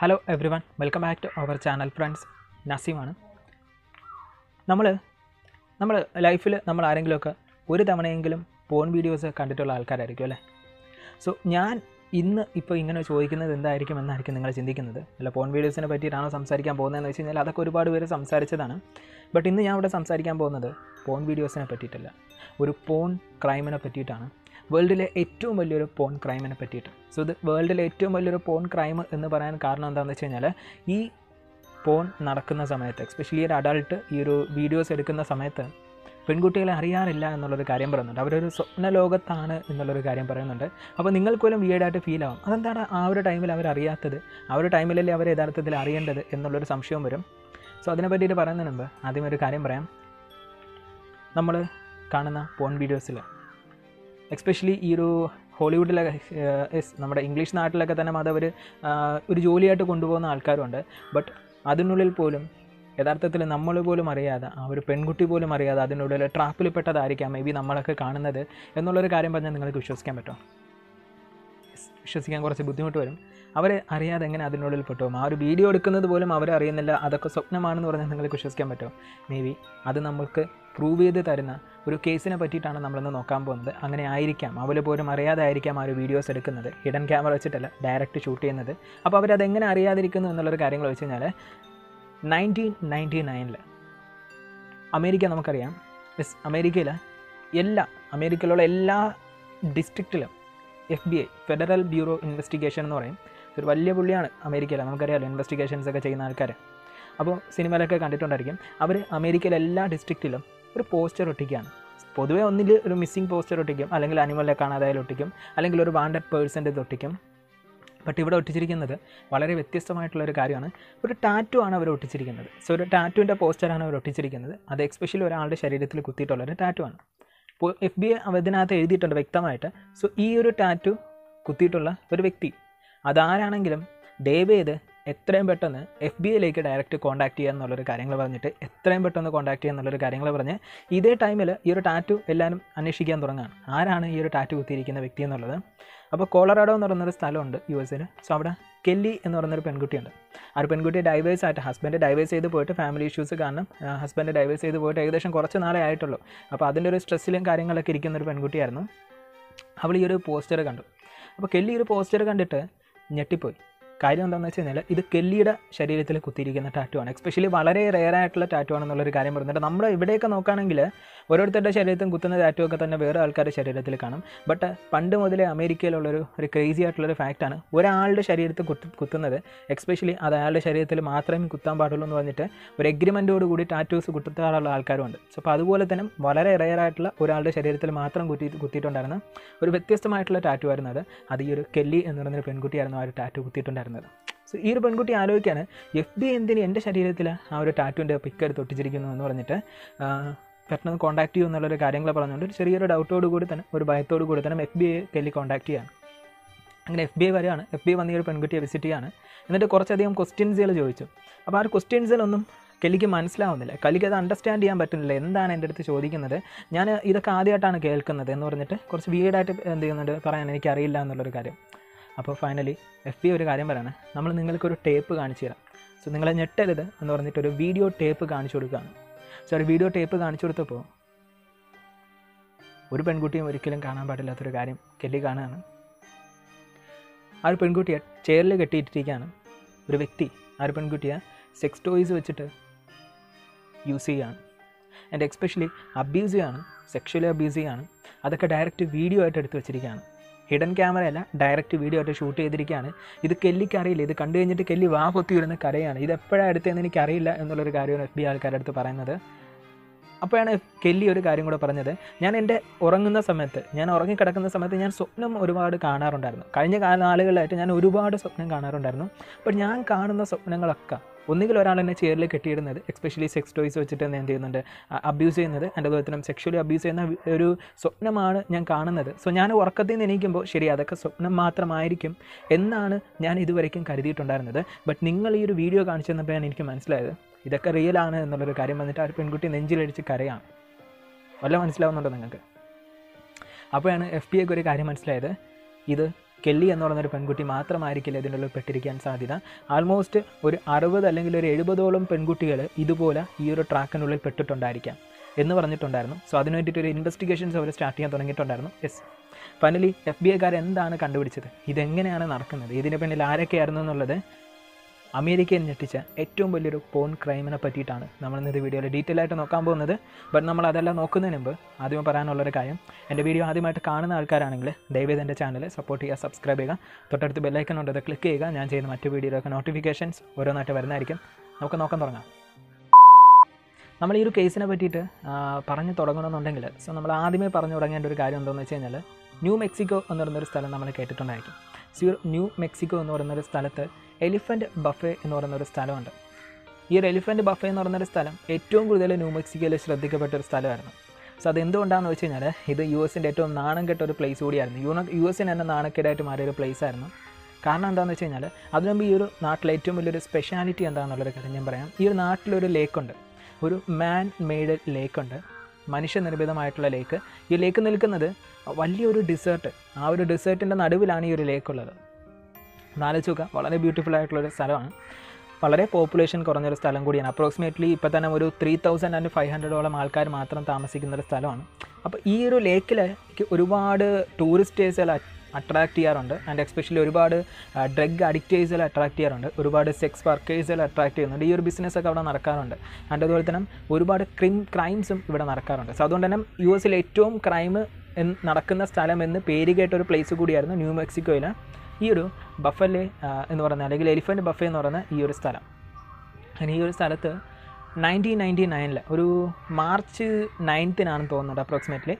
hello everyone welcome back to our channel friends നസീമാണ് നമ്മൾ നമ്മൾ ലൈഫിൽ നമ്മൾ ആരെങ്കിലുമൊക്കെ ഒരു തവണയെങ്കിലും പോൺ വീഡിയോസ് കണ്ടിട്ടുള്ള ആൾക്കാരായിരിക്കും അല്ലേ സോ ഞാൻ ഇന്ന് ഇപ്പോൾ ഇങ്ങനെ ചോദിക്കുന്നത് എന്തായിരിക്കും എന്നായിരിക്കും നിങ്ങൾ ചിന്തിക്കുന്നത് അല്ല പോൺ വീഡിയോസിനെ പറ്റിയിട്ടാണോ സംസാരിക്കാൻ പോകുന്നതെന്ന് വെച്ച് കഴിഞ്ഞാൽ അതൊക്കെ ഒരുപാട് പേര് സംസാരിച്ചതാണ് ബട്ട് ഇന്ന് ഞാൻ ഇവിടെ സംസാരിക്കാൻ പോകുന്നത് പോൺ വീഡിയോസിനെ പറ്റിയിട്ടല്ല ഒരു പോൺ ക്രൈമിനെ പറ്റിയിട്ടാണ് വേൾഡിലെ ഏറ്റവും വലിയൊരു പോൺ ക്രൈമിനെ പറ്റിയിട്ട് സോ ഇത് വേൾഡിലെ ഏറ്റവും വലിയൊരു പോൺ ക്രൈം എന്ന് പറയാൻ കാരണം എന്താണെന്ന് വെച്ച് കഴിഞ്ഞാൽ ഈ പോൺ നടക്കുന്ന സമയത്ത് എസ്പെഷ്യലി ഒരു അഡൾട്ട് ഈ ഒരു വീഡിയോസ് എടുക്കുന്ന സമയത്ത് പെൺകുട്ടികളെ അറിയാറില്ല എന്നുള്ളൊരു കാര്യം പറയുന്നുണ്ട് അവരൊരു സ്വപ്ന ലോകത്താണ് എന്നുള്ളൊരു കാര്യം പറയുന്നുണ്ട് അപ്പോൾ നിങ്ങൾക്ക് പോലും വീടായിട്ട് ഫീൽ ആവും അതെന്താണ് ആ ഒരു ടൈമിൽ അവർ അറിയാത്തത് ആ ഒരു ടൈമിലല്ലേ അവർ യഥാർത്ഥത്തിൽ അറിയേണ്ടത് എന്നുള്ളൊരു സംശയം വരും സോ അതിനെ പറ്റിയിട്ട് പറയുന്നതിന് മുമ്പ് ആദ്യം ഒരു കാര്യം പറയാം നമ്മൾ കാണുന്ന പോൺ വീഡിയോസിൽ എക്സ്പെഷ്യലി ഈ ഒരു ഹോളിവുഡിലെ യെസ് നമ്മുടെ ഇംഗ്ലീഷ് നാട്ടിലൊക്കെ തന്നെ അതവർ ഒരു ജോലിയായിട്ട് കൊണ്ടുപോകുന്ന ആൾക്കാരുണ്ട് ബട്ട് അതിനുള്ളിൽ പോലും യഥാർത്ഥത്തിൽ നമ്മൾ പോലും അറിയാതെ ആ ഒരു പെൺകുട്ടി പോലും അറിയാതെ അതിനുള്ളിൽ ട്രാപ്പിൽ പെട്ടതായിരിക്കാം മേ ബി നമ്മളൊക്കെ കാണുന്നത് എന്നുള്ളൊരു കാര്യം പറഞ്ഞാൽ നിങ്ങൾക്ക് വിശ്വസിക്കാൻ പറ്റുമോ Yes, വിശ്വസിക്കാൻ കുറച്ച് ബുദ്ധിമുട്ട് വരും അവർ അറിയാതെ എങ്ങനെ അതിനുള്ളിൽ പെട്ടു ആ ഒരു വീഡിയോ എടുക്കുന്നത് പോലും അവരറിയുന്നില്ല അതൊക്കെ സ്വപ്നമാണെന്ന് പറഞ്ഞാൽ നിങ്ങൾക്ക് വിശ്വസിക്കാൻ പറ്റുമോ മേ ബി അത് നമ്മൾക്ക് പ്രൂവ് ചെയ്ത് തരുന്ന ഒരു കേസിനെ പറ്റിയിട്ടാണ് നമ്മളിന്ന് നോക്കാൻ പോകുന്നത് അങ്ങനെ ആയിരിക്കാം അവർ പോലും അറിയാതെ ആയിരിക്കാം ആ ഒരു വീഡിയോസ് എടുക്കുന്നത് ഹിഡൻ ക്യാമറ വെച്ചിട്ടല്ല ഡയറക്റ്റ് ഷൂട്ട് ചെയ്യുന്നത് അപ്പോൾ അവരതെങ്ങനെ അറിയാതിരിക്കുന്നു എന്നുള്ളൊരു കാര്യങ്ങൾ വെച്ച് കഴിഞ്ഞാൽ നയൻറ്റീൻ നയൻറ്റി നയനിൽ അമേരിക്ക നമുക്കറിയാം യെസ് അമേരിക്കയിൽ എല്ലാ അമേരിക്കയിലുള്ള എല്ലാ ഡിസ്ട്രിക്റ്റിലും F B I federal bureau investigation എന്ന് പറയും ഒരു വലിയ പുള്ളിയാണ് അമേരിക്കയിൽ നമുക്കറിയാമല്ലോ ഇൻവെസ്റ്റിഗേഷൻസ് ഒക്കെ ചെയ്യുന്ന ആൾക്കാർ അപ്പോൾ സിനിമയിലൊക്കെ കണ്ടിട്ടുണ്ടായിരിക്കും അവർ അമേരിക്കയിലെ എല്ലാ ഡിസ്ട്രിക്റ്റിലും ഒരു പോസ്റ്റർ ഒട്ടിക്കുകയാണ് പൊതുവേ ഒന്നിൽ ഒരു മിസ്സിംഗ് പോസ്റ്റർ ഒട്ടിക്കും അല്ലെങ്കിൽ അനിമലിനെ കാണാതായാലും ഒട്ടിക്കും അല്ലെങ്കിൽ ഒരു വാണ്ടഡ് പേഴ്സൻ്റെ ഇത് ഒട്ടിക്കും ബട്ട് ഇവിടെ ഒട്ടിച്ചിരിക്കുന്നത് വളരെ വ്യത്യസ്തമായിട്ടുള്ള ഒരു കാര്യമാണ് ഒരു ടാറ്റു ആണ് അവർ ഒട്ടിച്ചിരിക്കുന്നത് സോ ഒരു ടാറ്റുവിൻ്റെ പോസ്റ്ററാണ് അവർ ഒട്ടിച്ചിരിക്കുന്നത് അത് എക്സ്പെഷ്യലി ഒരാളുടെ ശരീരത്തിൽ കുത്തിയിട്ടുള്ള ഒരു ടാറ്റു ആണ് ഇപ്പോൾ എഫ് ബി ഐ ഇതിനകത്ത് എഴുതിയിട്ടുണ്ട് വ്യക്തമായിട്ട് സോ ഈ ഒരു ടാറ്റു കുത്തിയിട്ടുള്ള ഒരു വ്യക്തി അതാരാണെങ്കിലും ദയവ് ചെയ്ത് എത്രയും പെട്ടെന്ന് എഫ് ബി ഐയിലേക്ക് ഡയറക്റ്റ് കോൺടാക്ട് ചെയ്യുക എന്നുള്ളൊരു കാര്യങ്ങൾ പറഞ്ഞിട്ട് എത്രയും പെട്ടെന്ന് കോൺടാക്ട് ചെയ്യുക എന്നുള്ളൊരു കാര്യങ്ങൾ പറഞ്ഞ് ഇതേ ടൈമിൽ ഈ ഒരു ടാറ്റു എല്ലാവരും അന്വേഷിക്കാൻ തുടങ്ങുകയാണ് ആരാണ് ഈ ഒരു ടാറ്റു കുത്തിയിരിക്കുന്ന വ്യക്തി എന്നുള്ളത് അപ്പോൾ കോളറാഡോ എന്ന് പറയുന്നൊരു സ്ഥലമുണ്ട് യു എസിൽ സോ അവിടെ കെല്ലി എന്ന് പറയുന്നൊരു പെൺകുട്ടിയുണ്ട് ആ ഒരു പെൺകുട്ടി ഡൈവേഴ്സ് ആയിട്ട് ഹസ്ബൻഡ് ഡൈവേഴ്സ് ചെയ്ത് പോയിട്ട് ഫാമിലി ഇഷ്യൂസ് കാരണം ഹസ്ബൻഡ് ഡൈവേഴ്സ് ചെയ്ത് പോയിട്ട് ഏകദേശം കുറച്ച് നാളെ ആയിട്ടുള്ളൂ അപ്പോൾ അതിൻ്റെ ഒരു സ്ട്രെസ്സിലും കാര്യങ്ങളൊക്കെ ഇരിക്കുന്ന ഒരു പെൺകുട്ടിയായിരുന്നു അവൾ ഈ ഒരു പോസ്റ്റർ കണ്ടു അപ്പോൾ കെല്ലി ഒരു പോസ്റ്റർ കണ്ടിട്ട് ഞെട്ടിപ്പോയി കാര്യം എന്താണെന്ന് വെച്ച് കഴിഞ്ഞാൽ ഇത് കെല്ലിയുടെ ശരീരത്തിൽ കുത്തിയിരിക്കുന്ന ടാറ്റു ആണ് എക്സ്പെഷ്യലി വളരെ റെയർ ആയിട്ടുള്ള ടാറ്റു ആണെന്നുള്ളൊരു കാര്യം പറയുന്നുണ്ട് നമ്മുടെ ഇവിടെയൊക്കെ നോക്കുകയാണെങ്കിൽ ഓരോരുത്തരുടെ ശരീരത്തിൽ കുത്തുന്ന ടാറ്റു ഒക്കെ തന്നെ വേറെ ആൾക്കാരുടെ ശരീരത്തിൽ കാണും ബട്ട് പണ്ട് മുതലേ അമേരിക്കയിലുള്ളൊരു ഒരു ക്രേസി ആയിട്ടുള്ളൊരു ഫാക്റ്റാണ് ഒരാളുടെ ശരീരത്തിൽ കുത്ത് കുത്തുന്നത് എക്സ്പെഷ്യലി അത് അയാളുടെ ശരീരത്തിൽ മാത്രമേ കുത്താൻ പാടുള്ളൂ എന്ന് പറഞ്ഞിട്ട് ഒരു എഗ്രിമെൻറ്റോട് കൂടി ടാറ്റൂസ് കുത്താറുള്ള ആൾക്കാരുണ്ട് സോ അപ്പോൾ അതുപോലെ തന്നെ വളരെ റെയർ ആയിട്ടുള്ള ഒരാളുടെ ശരീരത്തിൽ മാത്രം കുത്തി കുത്തിയിട്ടുണ്ടായിരുന്ന ഒരു വ്യത്യസ്തമായിട്ടുള്ള ടാറ്റു ആയിരുന്നു അത് അത് ഈ ഒരു കെല്ലി എന്ന് പറയുന്നൊരു പെൺകുട്ടിയായിരുന്നു ആ ഒരു ടാറ്റു കുത്തിയിട്ടുണ്ടായിരുന്നത് സോ ഈ ഒരു പെൺകുട്ടി ആലോചിക്കാണ് എഫ് ബി എന്തിന് എൻ്റെ ശരീരത്തിൽ ആ ഒരു ടാറ്റുവിൻ്റെ പിക്ക് എടുത്ത് ഒട്ടിച്ചിരിക്കുന്നു എന്ന് പറഞ്ഞിട്ട് പെട്ടെന്ന് കോൺടാക്ട് ചെയ്യും എന്നുള്ളൊരു കാര്യങ്ങൾ പറഞ്ഞുകൊണ്ട് ഒരു ചെറിയൊരു ഡൗട്ടോട് കൂടി തന്നെ ഒരു ഭയത്തോട് കൂടി തന്നെ F B I Kelly contact ചെയ്യാണ് അങ്ങനെ എഫ് ബി ഐ വരെയാണ് എഫ് ബി ഐ വന്ന് ഈ ഒരു പെൺകുട്ടിയെ വിസിറ്റ് ചെയ്യാണ് എന്നിട്ട് കുറച്ചധികം ക്വസ്റ്റ്യൻസുകൾ ചോദിച്ചു അപ്പോൾ ആ ഒരു ക്വസ്റ്റ്യൻസിലൊന്നും കെല്ലിക്ക് മനസ്സിലാവുന്നില്ല കലിക്ക് അത് അണ്ടർസ്റ്റാൻഡ് ചെയ്യാൻ പറ്റുന്നില്ല എന്താണ് എൻ്റെ അടുത്ത് ചോദിക്കുന്നത് ഞാൻ ഇതൊക്കെ ആദ്യമായിട്ടാണ് കേൾക്കുന്നത് എന്ന് പറഞ്ഞിട്ട് കുറച്ച് വീടായിട്ട് എന്ത് ചെയ്യുന്നുണ്ട് പറയാൻ എനിക്കറിയില്ല എന്നുള്ളൊരു കാര്യം അപ്പോൾ ഫൈനലി എഫ് ബി ഒരു കാര്യം പറയാണ് നമ്മൾ നിങ്ങൾക്കൊരു ടേപ്പ് കാണിച്ചു തരാം സോ നിങ്ങളെ ഞെട്ടരുത് എന്ന് പറഞ്ഞിട്ട് ഒരു വീഡിയോ ടേപ്പ് കാണിച്ചു കൊടുക്കുകയാണ് സോ ഒരു വീഡിയോ ടേപ്പ് കാണിച്ചു കൊടുത്തപ്പോൾ ഒരു പെൺകുട്ടിയും ഒരിക്കലും കാണാൻ പാടില്ലാത്തൊരു കാര്യം കെല്ലി കാണുകയാണ് ആ ഒരു പെൺകുട്ടിയെ ചെയറിൽ കെട്ടിയിട്ടിരിക്കുകയാണ് ഒരു വ്യക്തി ആ ഒരു പെൺകുട്ടിയെ സെക്സ് ടോയ്സ് വെച്ചിട്ട് യൂസ് ചെയ്യുകയാണ് ആൻഡ് എക്സ്പെഷ്യലി അബ്യൂസ് ചെയ്യാണ് സെക്ഷലി അബ്യൂസ് ചെയ്യാണ് അതൊക്കെ ഡയറക്റ്റ് വീഡിയോ ആയിട്ട് എടുത്ത് വെച്ചിരിക്കുകയാണ് ഹിഡൻ ക്യാമറ അല്ല ഡയറക്റ്റ് വീഡിയോ ആയിട്ട് ഷൂട്ട് ചെയ്തിരിക്കുകയാണ് ഇത് കെല്ലിക്ക് അറിയില്ല ഇത് കണ്ടു കഴിഞ്ഞിട്ട് കെല്ലി വാ പൊത്തി വരുന്ന കരയാണ് ഇത് എപ്പോഴാണ് എടുത്തതെന്ന് എനിക്കറിയില്ല എന്നുള്ളൊരു കാര്യമാണ് എഫ് ബി ആൾക്കാരുടെ അടുത്ത് പറയുന്നത് അപ്പോഴാണ് കെല്ലി ഒരു കാര്യം കൂടെ പറഞ്ഞത് ഞാൻ എൻ്റെ ഉറങ്ങുന്ന സമയത്ത് ഞാൻ ഉറങ്ങിക്കിടക്കുന്ന സമയത്ത് ഞാൻ സ്വപ്നം ഒരുപാട് കാണാറുണ്ടായിരുന്നു കഴിഞ്ഞ കാല നാളുകളിലായിട്ട് ഞാൻ ഒരുപാട് സ്വപ്നം കാണാറുണ്ടായിരുന്നു അപ്പോൾ ഞാൻ കാണുന്ന സ്വപ്നങ്ങളൊക്കെ ഒന്നുകിൽ ഒരാൾ എന്നെ ചെയറിൽ കെട്ടിയിടുന്നത് എക്സ്പെഷ്യലി സെക്സ് ടോയ്സ് വെച്ചിട്ട് തന്നെ എന്ത് ചെയ്യുന്നുണ്ട് അബ്യൂസ് ചെയ്യുന്നത് എൻ്റെ അതുപോലെ തന്നെ സെക്ഷലി അബ്യൂസ് ചെയ്യുന്ന ഒരു സ്വപ്നമാണ് ഞാൻ കാണുന്നത് സോ ഞാൻ ഉറക്കത്തിൽ നിന്ന് എണീക്കുമ്പോൾ ശരി അതൊക്കെ സ്വപ്നം മാത്രമായിരിക്കും എന്നാണ് ഞാൻ ഇതുവരയ്ക്കും കരുതിയിട്ടുണ്ടായിരുന്നത് ബട്ട് നിങ്ങൾ ഈ ഒരു വീഡിയോ കാണിച്ചു തന്നപ്പോഴാണ് എനിക്ക് മനസ്സിലായത് ഇതൊക്കെ റിയൽ ആണ് എന്നുള്ളൊരു കാര്യം വന്നിട്ട് ആ ഒരു പെൺകുട്ടി നെഞ്ചിലടിച്ച് കരയാണ് വല്ല മനസ്സിലാവുന്നുണ്ടോ നിങ്ങൾക്ക് അപ്പോഴാണ് എഫ് ബി ഐക്ക് ഒരു കാര്യം മനസ്സിലായത് ഇത് കെല്ലി എന്ന് പറയുന്നൊരു പെൺകുട്ടി മാത്രമായിരിക്കില്ല ഇതിനുള്ളിൽ പെട്ടിരിക്കാൻ സാധ്യത ആൾമോസ്റ്റ് ഒരു അറുപത് അല്ലെങ്കിൽ ഒരു എഴുപതോളം പെൺകുട്ടികൾ ഇതുപോലെ ഈ ഒരു ട്രാക്കിനുള്ളിൽ പെട്ടിട്ടുണ്ടായിരിക്കാം എന്ന് പറഞ്ഞിട്ടുണ്ടായിരുന്നു സോ അതിന് വേണ്ടിയിട്ട് ഒരു ഇൻവെസ്റ്റിഗേഷൻസ് അവർ സ്റ്റാർട്ട് ചെയ്യാൻ തുടങ്ങിയിട്ടുണ്ടായിരുന്നു യെസ് ഫൈനലി എഫ് ബി ഐക്കാർ എന്താണ് കണ്ടുപിടിച്ചത് ഇതെങ്ങനെയാണ് നടക്കുന്നത് ഇതിന് പിന്നിൽ ആരൊക്കെയായിരുന്നു എന്നുള്ളത് അമേരിക്കയിൽ ഞെട്ടിച്ച ഏറ്റവും വലിയൊരു പോൺ ക്രൈമിനെ പറ്റിയിട്ടാണ് നമ്മൾ ഇന്നത്തെ വീഡിയോയിൽ ഡീറ്റെയിൽ ആയിട്ട് നോക്കാൻ പോകുന്നത് ബട്ട് നമ്മൾ അതെല്ലാം നോക്കുന്നതിന് മുമ്പ് ആദ്യം പറയാനുള്ളൊരു കാര്യം എൻ്റെ വീഡിയോ ആദ്യമായിട്ട് കാണുന്ന ആൾക്കാരാണെങ്കിൽ ദയവേത് എൻ്റെ ചാനൽ സപ്പോർട്ട് ചെയ്യുക സബ്സ്ക്രൈബ് ചെയ്യുക തൊട്ടടുത്ത് ബെല്ലൈക്കൺ ഉണ്ട് അത് ക്ലിക്ക് ചെയ്യുക ഞാൻ ചെയ്യുന്ന മറ്റു വീഡിയോയിലൊക്കെ നോട്ടിഫിക്കേഷൻസ് ഓരോന്നായിട്ട് വരുന്നതായിരിക്കും നമുക്ക് നോക്കാൻ തുടങ്ങാം നമ്മൾ ഈ ഒരു കേസിനെ പറ്റിയിട്ട് ആ, പറഞ്ഞു തുടങ്ങണമെന്നുണ്ടെങ്കിൽ സോ നമ്മൾ ആദ്യമേ പറഞ്ഞു തുടങ്ങേണ്ട ഒരു കാര്യം എന്താണെന്ന് വെച്ച് കഴിഞ്ഞാൽ ന്യൂ മെക്സിക്കോ എന്ന് പറയുന്നൊരു സ്ഥലം നമ്മൾ കേട്ടിട്ടുണ്ടായിരിക്കും സോ ഈ ഒരു ന്യൂ മെക്സിക്കോ എന്ന് പറയുന്നൊരു സ്ഥലത്ത് എലിഫൻറ്റ് ബഫേ എന്ന് പറയുന്നൊരു സ്ഥലമുണ്ട് ഈ ഒരു എലിഫൻറ്റ് ബഫേ എന്ന് പറയുന്നൊരു സ്ഥലം ഏറ്റവും കൂടുതൽ ന്യൂ മെക്സിക്കോയിൽ ശ്രദ്ധിക്കപ്പെട്ട ഒരു സ്ഥലമായിരുന്നു സോ അത് എന്തുകൊണ്ടാണെന്ന് വെച്ച് കഴിഞ്ഞാൽ ഇത് യു എസിൻ്റെ ഏറ്റവും നാണം കെട്ട ഒരു പ്ലേസ് കൂടിയായിരുന്നു യു യു എസിന് തന്നെ നാണക്കേടായിട്ട് മാറിയ ഒരു പ്ലേസ് ആയിരുന്നു കാരണം എന്താണെന്ന് വെച്ച് കഴിഞ്ഞാൽ അതിനുമുമ്പ് ഈ ഒരു നാട്ടിലെ ഏറ്റവും വലിയൊരു സ്പെഷ്യാലിറ്റി എന്താണെന്നുള്ളൊരു കാര്യം ഞാൻ പറയാം ഈ ഒരു നാട്ടിലൊരു ലേക്കുണ്ട് ഒരു മാൻ മെയ്ഡ് ലേക്കുണ്ട് മനുഷ്യനിർമ്മിതമായിട്ടുള്ള ലേക്ക് ഈ ലേക്ക് നിൽക്കുന്നത് വലിയൊരു ഡിസേർട്ട് ആ ഒരു ഡിസേർട്ടിൻ്റെ നടുവിലാണ് ഈ ഒരു ലേക്ക് ഉള്ളത് നാലുചുക വളരെ ബ്യൂട്ടിഫുൾ ആയിട്ടുള്ളൊരു സ്ഥലമാണ് വളരെ പോപ്പുലേഷൻ കുറഞ്ഞൊരു സ്ഥലം കൂടിയാണ് അപ്രോക്സിമേറ്റ്ലി ഇപ്പോൾ തന്നെ ഒരു ത്രീ തൗസൻഡ് ആൻഡ് ഫൈവ് ഹൺഡ്രഡോളം ആൾക്കാർ മാത്രം താമസിക്കുന്ന ഒരു സ്ഥലമാണ് അപ്പോൾ ഈ ഒരു ലേക്കിൽ ഒരുപാട് ടൂറിസ്റ്റേഴ്സുകൾ അട്രാക്ട് ചെയ്യാറുണ്ട് ആൻഡ് എസ്പെഷ്യലി ഒരുപാട് ഡ്രഗ് അഡിക്റ്റേഴ്സുകൾ അട്രാക്ട് ചെയ്യാറുണ്ട് ഒരുപാട് സെക്സ് വർക്കേഴ്സുകൾ അട്രാക്ട് ചെയ്യുന്നുണ്ട് ഈ ഒരു ബിസിനസ്സൊക്കെ അവിടെ നടക്കാറുണ്ട് ആൻഡ് അതുപോലെ തന്നെ ഒരുപാട് ക്രിം ക്രൈംസും ഇവിടെ നടക്കാറുണ്ട് സോ അതുകൊണ്ട് തന്നെ യു എസിൽ ഏറ്റവും ക്രൈം നടക്കുന്ന സ്ഥലം എന്ന് പേര് കേട്ട ഒരു പ്ലേസ് കൂടിയായിരുന്നു ന്യൂ മെക്സിക്കോയിൽ ഈ ഒരു ബഫലെ എന്ന് പറയുന്ന അല്ലെങ്കിൽ എലിഫൻറ്റ് ബഫേ എന്ന് പറയുന്ന ഈ ഒരു സ്ഥലം അങ്ങനെ ഈ ഒരു സ്ഥലത്ത് നയൻറ്റീൻ നയൻറ്റി നയനിൽ ഒരു മാർച്ച് നയൻത്തിനാണെന്ന് തോന്നുന്നുണ്ട് അപ്രോക്സിമേറ്റ്ലി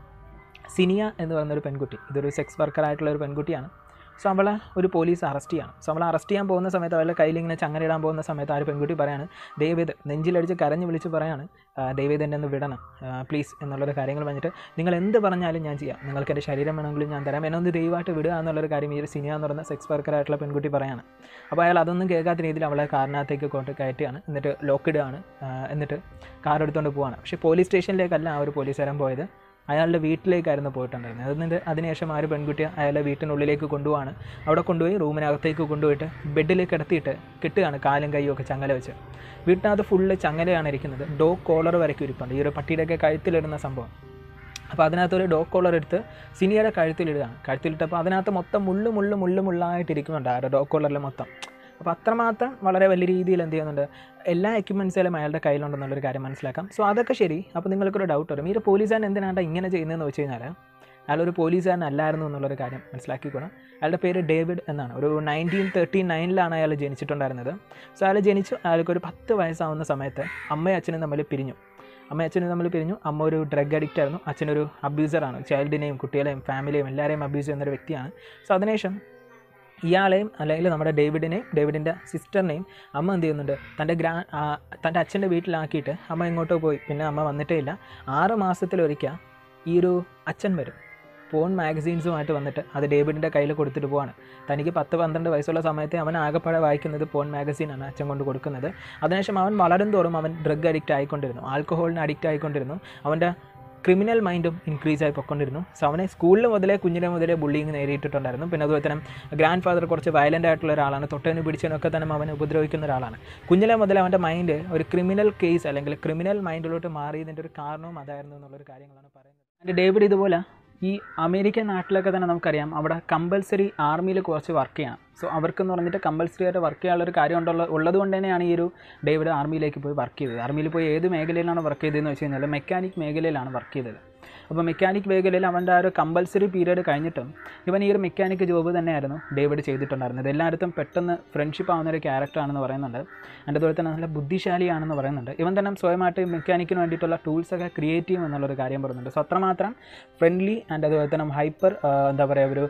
സിനിയ എന്ന് പറയുന്ന ഒരു പെൺകുട്ടി ഇതൊരു സെക്സ് വർക്കർ ആയിട്ടുള്ള ഒരു പെൺകുട്ടിയാണ് സോ അവളെ ഒരു പോലീസ് അറസ്റ്റ് ചെയ്യണം സോ അവളെ അറസ്റ്റ് ചെയ്യാൻ പോകുന്ന സമയത്ത് അവളുടെ കയ്യിൽ ഇങ്ങനെ ചങ്ങലയിടാൻ പോകുന്ന സമയത്ത് ആ ഒരു പെൺകുട്ടി പറയാണ് ദയവേത് നെഞ്ചിലടിച്ച് കരഞ്ഞ് വിളിച്ച് പറയാണ് ദയവേത് എന്നെ ഒന്ന് വിടണം പ്ലീസ് എന്നുള്ളൊരു കാര്യങ്ങൾ പറഞ്ഞിട്ട് നിങ്ങൾ എന്ത് പറഞ്ഞാലും ഞാൻ ചെയ്യാം നിങ്ങൾക്ക് എൻ്റെ ശരീരം വേണമെങ്കിലും ഞാൻ തരാം എന്നെ ഒന്ന് ദയവായിട്ട് വിടുക എന്നുള്ളൊരു കാര്യം ഈ ഒരു സിനിയ എന്ന് പറയുന്ന സെക്സ് വർക്കർ ആയിട്ടുള്ള പെൺകുട്ടി പറയാണ് അപ്പോൾ അയാൾ അതൊന്നും കേൾക്കാത്ത രീതിയിൽ അവളെ കാറിനകത്തേക്ക് കൊണ്ട് കയറ്റുകയാണ് എന്നിട്ട് ലോക്ക് ഇടുകയാണ് ആ, എന്നിട്ട് കാർ എടുത്തുകൊണ്ട് പോവാണ് പക്ഷേ പോലീസ് സ്റ്റേഷനിലേക്കല്ല ആ ഒരു പോലീസുകാരൻ പോയത് അയാളുടെ വീട്ടിലേക്കായിരുന്നു പോയിട്ടുണ്ടായിരുന്നത് അതിന് അതിനുശേഷം ആ ഒരു പെൺകുട്ടി അയാളുടെ വീട്ടിനുള്ളിലേക്ക് കൊണ്ടുപോവാണ് അവിടെ കൊണ്ടുപോയി റൂമിനകത്തേക്ക് കൊണ്ടുപോയിട്ട് ബെഡിലേക്ക് കിടത്തിയിട്ട് കിട്ടുകയാണ് കാലും കൈയും ഒക്കെ ചങ്ങല വെച്ച് വീട്ടിനകത്ത് ഫുള്ള് ചങ്ങലയാണ് ഇരിക്കുന്നത് ഡോ കോളർ വരയ്ക്കും ഇരിപ്പുണ്ട് ഈ ഒരു പട്ടിയുടെയൊക്കെ കഴുത്തിലിടുന്ന സംഭവം അപ്പോൾ അതിനകത്തൊരു ഡോ കോളർ എടുത്ത് സിനിയുടെ കഴുത്തിലിടുകയാണ് കഴുത്തിലിട്ടപ്പോൾ അതിനകത്ത് മൊത്തം മുള്ളു മുള്ളു മുള്ളു മുള്ളായിട്ടിരിക്കുന്നുണ്ട് ആ ഒരു ഡോ കോളറിൽ മൊത്തം അപ്പോൾ അത്രമാത്രം വളരെ വലിയ രീതിയിൽ എന്ത് ചെയ്യുന്നുണ്ട് എല്ലാ എക്യുപ്മെൻറ്റ്സുകളും അയാളുടെ കയ്യിലുണ്ടെന്നുള്ളൊരു കാര്യം മനസ്സിലാക്കാം സോ അതൊക്കെ ശരി അപ്പോൾ നിങ്ങൾക്കൊരു ഡൗട്ട് വരും ഈ ഒരു പോലീസുകാരൻ എന്തിനാണ് ഇങ്ങനെ ചെയ്യുന്നതെന്ന് വെച്ച് കഴിഞ്ഞാൽ അയാളൊരു പോലീസുകാരൻ അല്ലായിരുന്നു എന്നുള്ളൊരു കാര്യം മനസ്സിലാക്കിക്കൂടാം അയാളുടെ പേര് ഡേവിഡ് എന്നാണ് ഒരു നയൻറ്റീൻ തേർട്ടി നയനിലാണ് അയാൾ ജനിച്ചിട്ടുണ്ടായിരുന്നത് സോ അയാൾ ജനിച്ചു അയാൾക്കൊരു പത്ത് വയസ്സാവുന്ന സമയത്ത് അമ്മയും അച്ഛനും തമ്മിൽ പിരിഞ്ഞു അമ്മയും അച്ഛനും തമ്മിൽ പിരിഞ്ഞു അമ്മ ഒരു ഡ്രഗ് അഡിക്റ്റ് ആയിരുന്നു അച്ഛനൊരു അബ്യൂസറാണ് ചൈൽഡിനെയും കുട്ടികളെയും ഫാമിലിയെയും എല്ലാവരെയും അബ്യൂസ് ചെയ്യുന്നൊരു വ്യക്തിയാണ് സോ അതിനുശേഷം ഇയാളെയും അല്ലെങ്കിൽ നമ്മുടെ ഡേവിഡിനെയും ഡേവിഡിൻ്റെ സിസ്റ്ററിനെയും അമ്മ എന്ത് ചെയ്യുന്നുണ്ട് തൻ്റെ ഗ്രാ ആ, തൻ്റെ അച്ഛൻ്റെ വീട്ടിലാക്കിയിട്ട് അമ്മ എങ്ങോട്ടോ പോയി പിന്നെ അമ്മ വന്നിട്ടേ ഇല്ല ആറ് മാസത്തിലൊരിക്കൽ ഈ ഒരു അച്ഛൻ വരും ഫോൺ മാഗസീൻസുമായിട്ട് വന്നിട്ട് അത് ഡേവിഡിൻ്റെ കയ്യിൽ കൊടുത്തിട്ട് പോവാണ് തനിക്ക് പത്ത് പന്ത്രണ്ട് വയസ്സുള്ള സമയത്ത് അവൻ ആകെപ്പാടെ വായിക്കുന്നത് ഫോൺ മാഗസീനാണ് അച്ഛൻ കൊണ്ട് കൊടുക്കുന്നത് അതിനുശേഷം അവൻ വളരും തോറും അവൻ ഡ്രഗ് അഡിക്റ്റ് ആയിക്കൊണ്ടിരുന്നു ആൽക്കഹോളിന് അഡിക്റ്റ് ആയിക്കൊണ്ടിരുന്നു അവൻ്റെ ക്രിമിനൽ മൈൻഡും ഇൻക്രീസ് ആയി പൊയ്ക്കൊണ്ടിരുന്നു സോ അവനെ സ്കൂളിൽ മുതലേ കുഞ്ഞിലെ മുതലേ ബുള്ളിങ് നേരിട്ടിട്ടുണ്ടായിരുന്നു പിന്നെ അതുപോലെ തന്നെ ഗ്രാൻഡ് ഫാദർ കുറച്ച് വയലൻ്റ് ആയിട്ടുള്ള ഒരാളാണ് തൊട്ടതിന് പിടിച്ചതിനൊക്കെ തന്നെ അവനെ ഉപദ്രവിക്കുന്ന ഒരാളാണ് കുഞ്ഞിലെ മുതലേ അവൻ്റെ മൈൻഡ് ഒരു ക്രിമിനൽ കേസ് അല്ലെങ്കിൽ ക്രിമിനൽ മൈൻഡിലോട്ട് മാറിയതിൻ്റെ ഒരു കാരണവും അതായിരുന്നു എന്നുള്ളൊരു കാര്യങ്ങളാണ് പറയുന്നത് ആൻഡ് ഡേവിഡ് ഇതുപോലെ ഈ അമേരിക്കൻ നാട്ടിലൊക്കെ തന്നെ നമുക്കറിയാം അവിടെ കമ്പൽസറി ആർമിയിൽ കുറച്ച് വർക്ക് ചെയ്യണം സോ അവർക്കെന്ന് പറഞ്ഞിട്ട് കമ്പൽസറി ആയിട്ട് വർക്ക് ചെയ്യാനുള്ളൊരു കാര്യം ഉണ്ടുള്ള ഉള്ളത് കൊണ്ട് തന്നെയാണ് ഈ ഒരു ഡേവിഡ് ആർമിയിലേക്ക് പോയി വർക്ക് ചെയ്തത് ആർമിയിൽ പോയി ഏത് മേഖലയിലാണ് വർക്ക് ചെയ്തതെന്ന് വെച്ച് കഴിഞ്ഞാൽ മെക്കാനിക് മേഖലയിലാണ് വർക്ക് ചെയ്തത് അപ്പോൾ മെക്കാനിക് മേഖലയിൽ അവൻ്റെ ആ ഒരു കമ്പൽസറി പീരീഡ് കഴിഞ്ഞിട്ടും ഇവൻ ഈ ഒരു മെക്കാനിക് ജോബ് തന്നെയായിരുന്നു ഡേവിഡ് ചെയ്തിട്ടുണ്ടായിരുന്നത് എല്ലായിടത്തും പെട്ടെന്ന് ഫ്രണ്ട്ഷിപ്പ് ആവുന്ന ഒരു ക്യാരക്ടറാണെന്ന് പറയുന്നുണ്ട് അതിൻ്റെ അതുപോലെ തന്നെ നല്ല ബുദ്ധിശാലിയാണെന്ന് പറയുന്നുണ്ട് ഇവൻ തന്നെ സ്വയമായിട്ട് മെക്കാനിക്കിന് വേണ്ടിയിട്ടുള്ള ടൂൾസൊക്കെ ക്രിയേറ്റ് ചെയ്യും എന്നുള്ളൊരു കാര്യം പറയുന്നുണ്ട് സോ അത്രമാത്രം ഫ്രണ്ട്ലി ആൻഡ് അതുപോലെ തന്നെ ഹൈപ്പർ എന്താ പറയുക ഒരു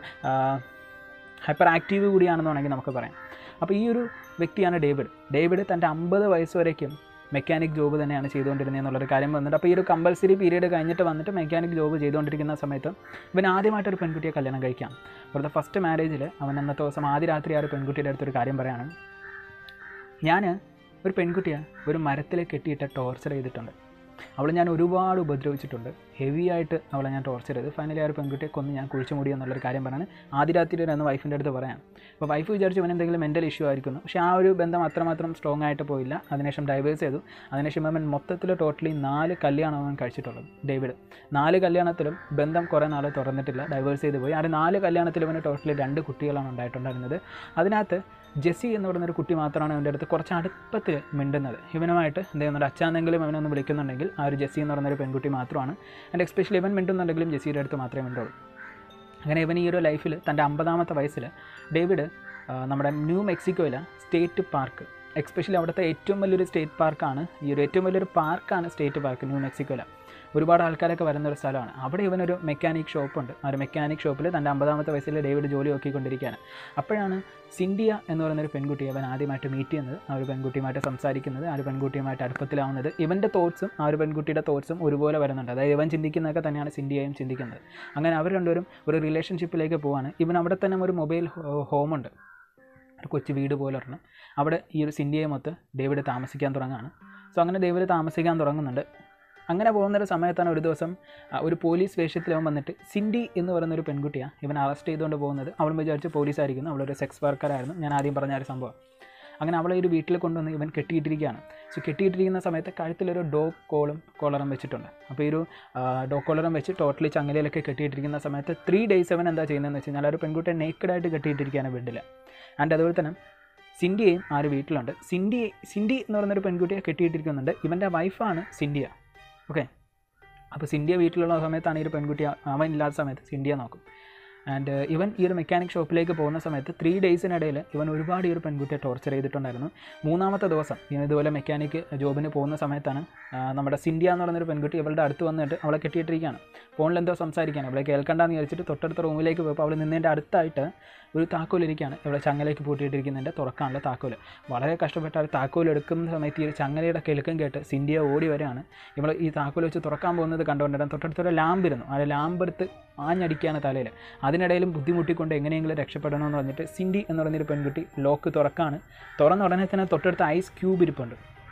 ഹൈപ്പർ ആക്റ്റീവ് കൂടിയാണെന്ന് വേണമെങ്കിൽ നമുക്ക് പറയാം അപ്പോൾ ഈ ഒരു വ്യക്തിയാണ് ഡേവിഡ് ഡേവിഡ് തൻ്റെ അമ്പത് വയസ്സ് വരേക്കും മെക്കാനിക് ജോബ് തന്നെയാണ് ചെയ്തുകൊണ്ടിരുന്നത് എന്നുള്ളൊരു കാര്യം വന്നിട്ട് അപ്പോൾ ഈ ഒരു കമ്പൽസറി പീരീഡ് കഴിഞ്ഞിട്ട് വന്നിട്ട് മെക്കാനിക് ജോബ് ചെയ്തുകൊണ്ടിരിക്കുന്ന സമയത്ത് ഇവൻ ആദ്യമായിട്ട് ഒരു പെൺകുട്ടിയെ കല്യാണം കഴിക്കാം ഇവിടുത്തെ ഫസ്റ്റ് മാരേജിൽ അവൻ അന്നത്തെ ദിവസം ആദ്യ രാത്രി ആ ഒരു പെൺകുട്ടിയുടെ അടുത്തൊരു കാര്യം പറയാണ് ഞാൻ ഒരു പെൺകുട്ടിയെ ഒരു മരത്തിൽ കെട്ടിയിട്ട് ടോർച്ചർ ചെയ്തിട്ടുണ്ട് അവളെ ഞാൻ ഒരുപാട് ഉപദ്രവിച്ചിട്ടുണ്ട് ഹെവി ആയിട്ട് അവളെ ഞാൻ ടോർച്ചർ ചെയ്ത് ഫൈനലി ആ ഒരു പെൺകുട്ടിയെ കൊന്ന് ഞാൻ കുഴിച്ചു മൂടി എന്നുള്ളൊരു കാര്യം പറഞ്ഞാണ് ആദ്യ രാത്രി എന്ന് വൈഫിൻ്റെ അടുത്ത് പറയാം അപ്പോൾ വൈഫ് വിചാരിച്ചു അവൻ എന്തെങ്കിലും മെൻ്റൽ ഇഷ്യൂ ആയിരിക്കുന്നു പക്ഷേ ആ ഒരു ബന്ധം അത്രമാത്രം സ്ട്രോങ് ആയിട്ട് പോയില്ല അതിനുശേഷം ഡൈവേഴ്സ് ചെയ്തു അതിനുശേഷം അവൻ മൊത്തത്തിൽ ടോട്ടലി നാല് കല്യാണം അവൻ കഴിച്ചിട്ടുള്ളത് ഡേവിഡ് നാല് കല്യാണത്തിലും ബന്ധം കുറേ നാൾ തുറന്നിട്ടില്ല ഡൈവേഴ്സ് ചെയ്ത് പോയി ആ ഒരു നാല് കല്യാണത്തിൽ അവന് ടോട്ടലി രണ്ട് കുട്ടികളാണ് ഉണ്ടായിട്ടുണ്ടായിരുന്നത് അതിനകത്ത് ജെസ്സി എന്ന് പറയുന്നൊരു കുട്ടി മാത്രമാണ് അവൻ്റെ അടുത്ത് കുറച്ച് അടുപ്പത്തിൽ മിണ്ടുന്നത് ഇവനുമായിട്ട് എന്ത് ചെയ്യുന്നുണ്ട് അച്ഛാന്നെങ്കിലും അവനൊന്ന് വിളിക്കുന്നുണ്ടെങ്കിൽ ആ ഒരു ജെസ്സി എന്ന് പറയുന്നൊരു പെൺകുട്ടി മാത്രമാണ് ആൻഡ് എസ്പെഷ്യലി ഇവൻ മിണ്ടുന്നുണ്ടെങ്കിലും ജെസ്സിയുടെ അടുത്ത് മാത്രമേ മിണ്ടുള്ളൂ അങ്ങനെ ഇവൻ ഈ ഒരു ലൈഫിൽ തൻ്റെ അമ്പതാമത്തെ വയസ്സിൽ ഡേവിഡ് ആ, നമ്മുടെ ന്യൂ മെക്സിക്കോയിലെ സ്റ്റേറ്റ് പാർക്ക് എക്സ്പെഷ്യലി അവിടുത്തെ ഏറ്റവും വലിയൊരു സ്റ്റേറ്റ് പാർക്കാണ് ഈ ഒരു ഏറ്റവും വലിയൊരു പാർക്കാണ് സ്റ്റേറ്റ് പാർക്ക് ന്യൂ മെക്സിക്കോയിലെ ഒരുപാട് ആൾക്കാരൊക്കെ വരുന്ന ഒരു സ്ഥലമാണ് അവിടെ ഇവനൊരു മെക്കാനിക് ഷോപ്പുണ്ട് ആ ഒരു മെക്കാനിക് ഷോപ്പിൽ തൻ്റെ അമ്പതാമത്തെ വയസ്സിൽ ഡേവിഡ് ജോലി നോക്കിക്കൊണ്ടിരിക്കുകയാണ് അപ്പോഴാണ് സിൻഡിയ എന്ന് പറയുന്നൊരു പെൺകുട്ടിയെ അവൻ ആദ്യമായിട്ട് മീറ്റ് ചെയ്യുന്നത് ആ ഒരു പെൺകുട്ടിയുമായിട്ട് സംസാരിക്കുന്നത് ആ ഒരു പെൺകുട്ടിയുമായിട്ട് അടുപ്പത്തിലാവുന്നത് ഇവൻ്റെ തോട്ട്സും ആ ഒരു പെൺകുട്ടിയുടെ തോട്ട്സും ഒരുപോലെ വരുന്നുണ്ട് അതായത് ഇവൻ ചിന്തിക്കുന്നതൊക്കെ തന്നെയാണ് സിൻഡിയയും ചിന്തിക്കുന്നത് അങ്ങനെ അവർ രണ്ടുപേരും ഒരു റിലേഷൻഷിപ്പിലേക്ക് പോവാണ് ഇവൻ അവിടെ തന്നെ ഒരു മൊബൈൽ ഹോമുണ്ട് ഒരു കൊച്ചു വീട് പോലെ ഒരെണ്ണം അവിടെ ഈ ഒരു സിൻഡിയയെ മൊത്ത് ഡേവിഡ് താമസിക്കാൻ തുടങ്ങുകയാണ് സോ അങ്ങനെ ഡേവിഡ് താമസിക്കാൻ തുടങ്ങുന്നുണ്ട് അങ്ങനെ പോകുന്നൊരു സമയത്താണ് ഒരു ദിവസം ആ, ഒരു പോലീസ് വേഷത്തിൽ അവൻ വന്നിട്ട് സിൻഡി എന്ന് പറയുന്ന ഒരു പെൺകുട്ടിയാണ് ഇവൻ അറസ്റ്റ് ചെയ്തുകൊണ്ട് പോകുന്നത് അവൾ വിചാരിച്ച് പോലീസായിരിക്കുന്നു അവളൊരു സെക്സ് വർക്കറായിരുന്നു ഞാൻ ആദ്യം പറഞ്ഞ ആ ഒരു സംഭവം അങ്ങനെ അവളെ ഒരു വീട്ടിൽ കൊണ്ടുവന്ന് ഇവൻ കെട്ടിയിട്ടിരിക്കുകയാണ് സോ കെട്ടിയിട്ടിരിക്കുന്ന സമയത്ത് കഴുത്തിലൊരു ഡോഗ് കോളും കോളറും വെച്ചിട്ടുണ്ട് അപ്പോൾ ഈ ഒരു ഡോഗ് കോളറും വെച്ച് ടോട്ടലി ചങ്ങലയിലൊക്കെ കെട്ടിയിട്ടിരിക്കുന്ന സമയത്ത് ത്രീ ഡേയ്സ് അവൻ എന്താ ചെയ്യുന്നതെന്ന് വെച്ച് കഴിഞ്ഞാൽ ആ ഒരു പെൺകുട്ടിയെ നേക്കഡായിട്ട് കെട്ടിയിട്ടിരിക്കുകയാണ് ബെഡിൽ ആൻഡ് അതുപോലെ തന്നെ സിൻഡിയയും ആ ഒരു വീട്ടിലുണ്ട് സിൻഡി സിൻഡി എന്ന് പറയുന്നൊരു പെൺകുട്ടിയെ കെട്ടിയിട്ടിരിക്കുന്നുണ്ട് ഇവൻ്റെ വൈഫാണ് സിൻഡിയ ഓക്കെ അപ്പോൾ സിൻഡിയ വീട്ടിലുള്ള സമയത്താണ് ഈ ഒരു പെൺകുട്ടി അവൻ ഇല്ലാത്ത സമയത്ത് സിൻഡിയ നോക്കും ആൻഡ് ഇവൻ ഈ ഒരു മെക്കാനിക് ഷോപ്പിലേക്ക് പോകുന്ന സമയത്ത് ത്രീ ഡേയ്സിനിടയിൽ ഇവൻ ഒരുപാട് ഈ ഒരു പെൺകുട്ടിയെ ടോർച്ചർ ചെയ്തിട്ടുണ്ടായിരുന്നു മൂന്നാമത്തെ ദിവസം ഇവൻ ഇതുപോലെ മെക്കാനിക് ജോബിന് പോകുന്ന സമയത്താണ് ആ, നമ്മുടെ സിൻഡിയ എന്ന് പറയുന്നൊരു പെൺകുട്ടി ഇവളുടെ അടുത്ത് വന്നിട്ട് അവളെ കെട്ടിയിട്ടിരിക്കുകയാണ് ഫോണിൽ എന്തോ സംസാരിക്കുകയാണ് അവളെ കേൾക്കണ്ടെന്ന് വിചാരിച്ചിട്ട് തൊട്ടടുത്ത റൂമിലേക്ക് പോയപ്പോൾ അവൾ നിന്നതിൻ്റെ അടുത്തായിട്ട് ഒരു താക്കോലിരിക്കുകയാണ് ഇവിടെ ചങ്ങലേക്ക് പൂട്ടിയിട്ടിരിക്കുന്നതിൻ്റെ തുറക്കാനുള്ള താക്കോൽ വളരെ കഷ്ടപ്പെട്ട് ആ ഒരു താക്കോൽ എടുക്കുന്ന സമയത്ത് ഈ ഒരു ചങ്ങലയുടെ കിലുക്കം കേട്ട് സിൻഡിയ ഓടി വരികയാണ് ഇവൾ ഈ താക്കോൽ വെച്ച് തുറക്കാൻ പോകുന്നത് കണ്ടുകൊണ്ടിരുന്നു തൊട്ടടുത്തൊരു ലാമ്പ് ഇരുന്നു ആ ഒരു ലാമ്പ് എടുത്ത് ആഞ്ഞടിക്കുകയാണ് തലയിൽ അതിനിടയിലും ബുദ്ധിമുട്ടിക്കൊണ്ട് എങ്ങനെയെങ്കിലും രക്ഷപ്പെടണമെന്ന് പറഞ്ഞിട്ട് സിൻഡി എന്ന് പറയുന്നൊരു പെൺകുട്ടി ലോക്ക് തുറക്കാണ് തുറന്ന ഉടനെ തന്നെ തൊട്ടടുത്ത് ഐസ് ക്യൂബ് ഇരിപ്പുണ്ട്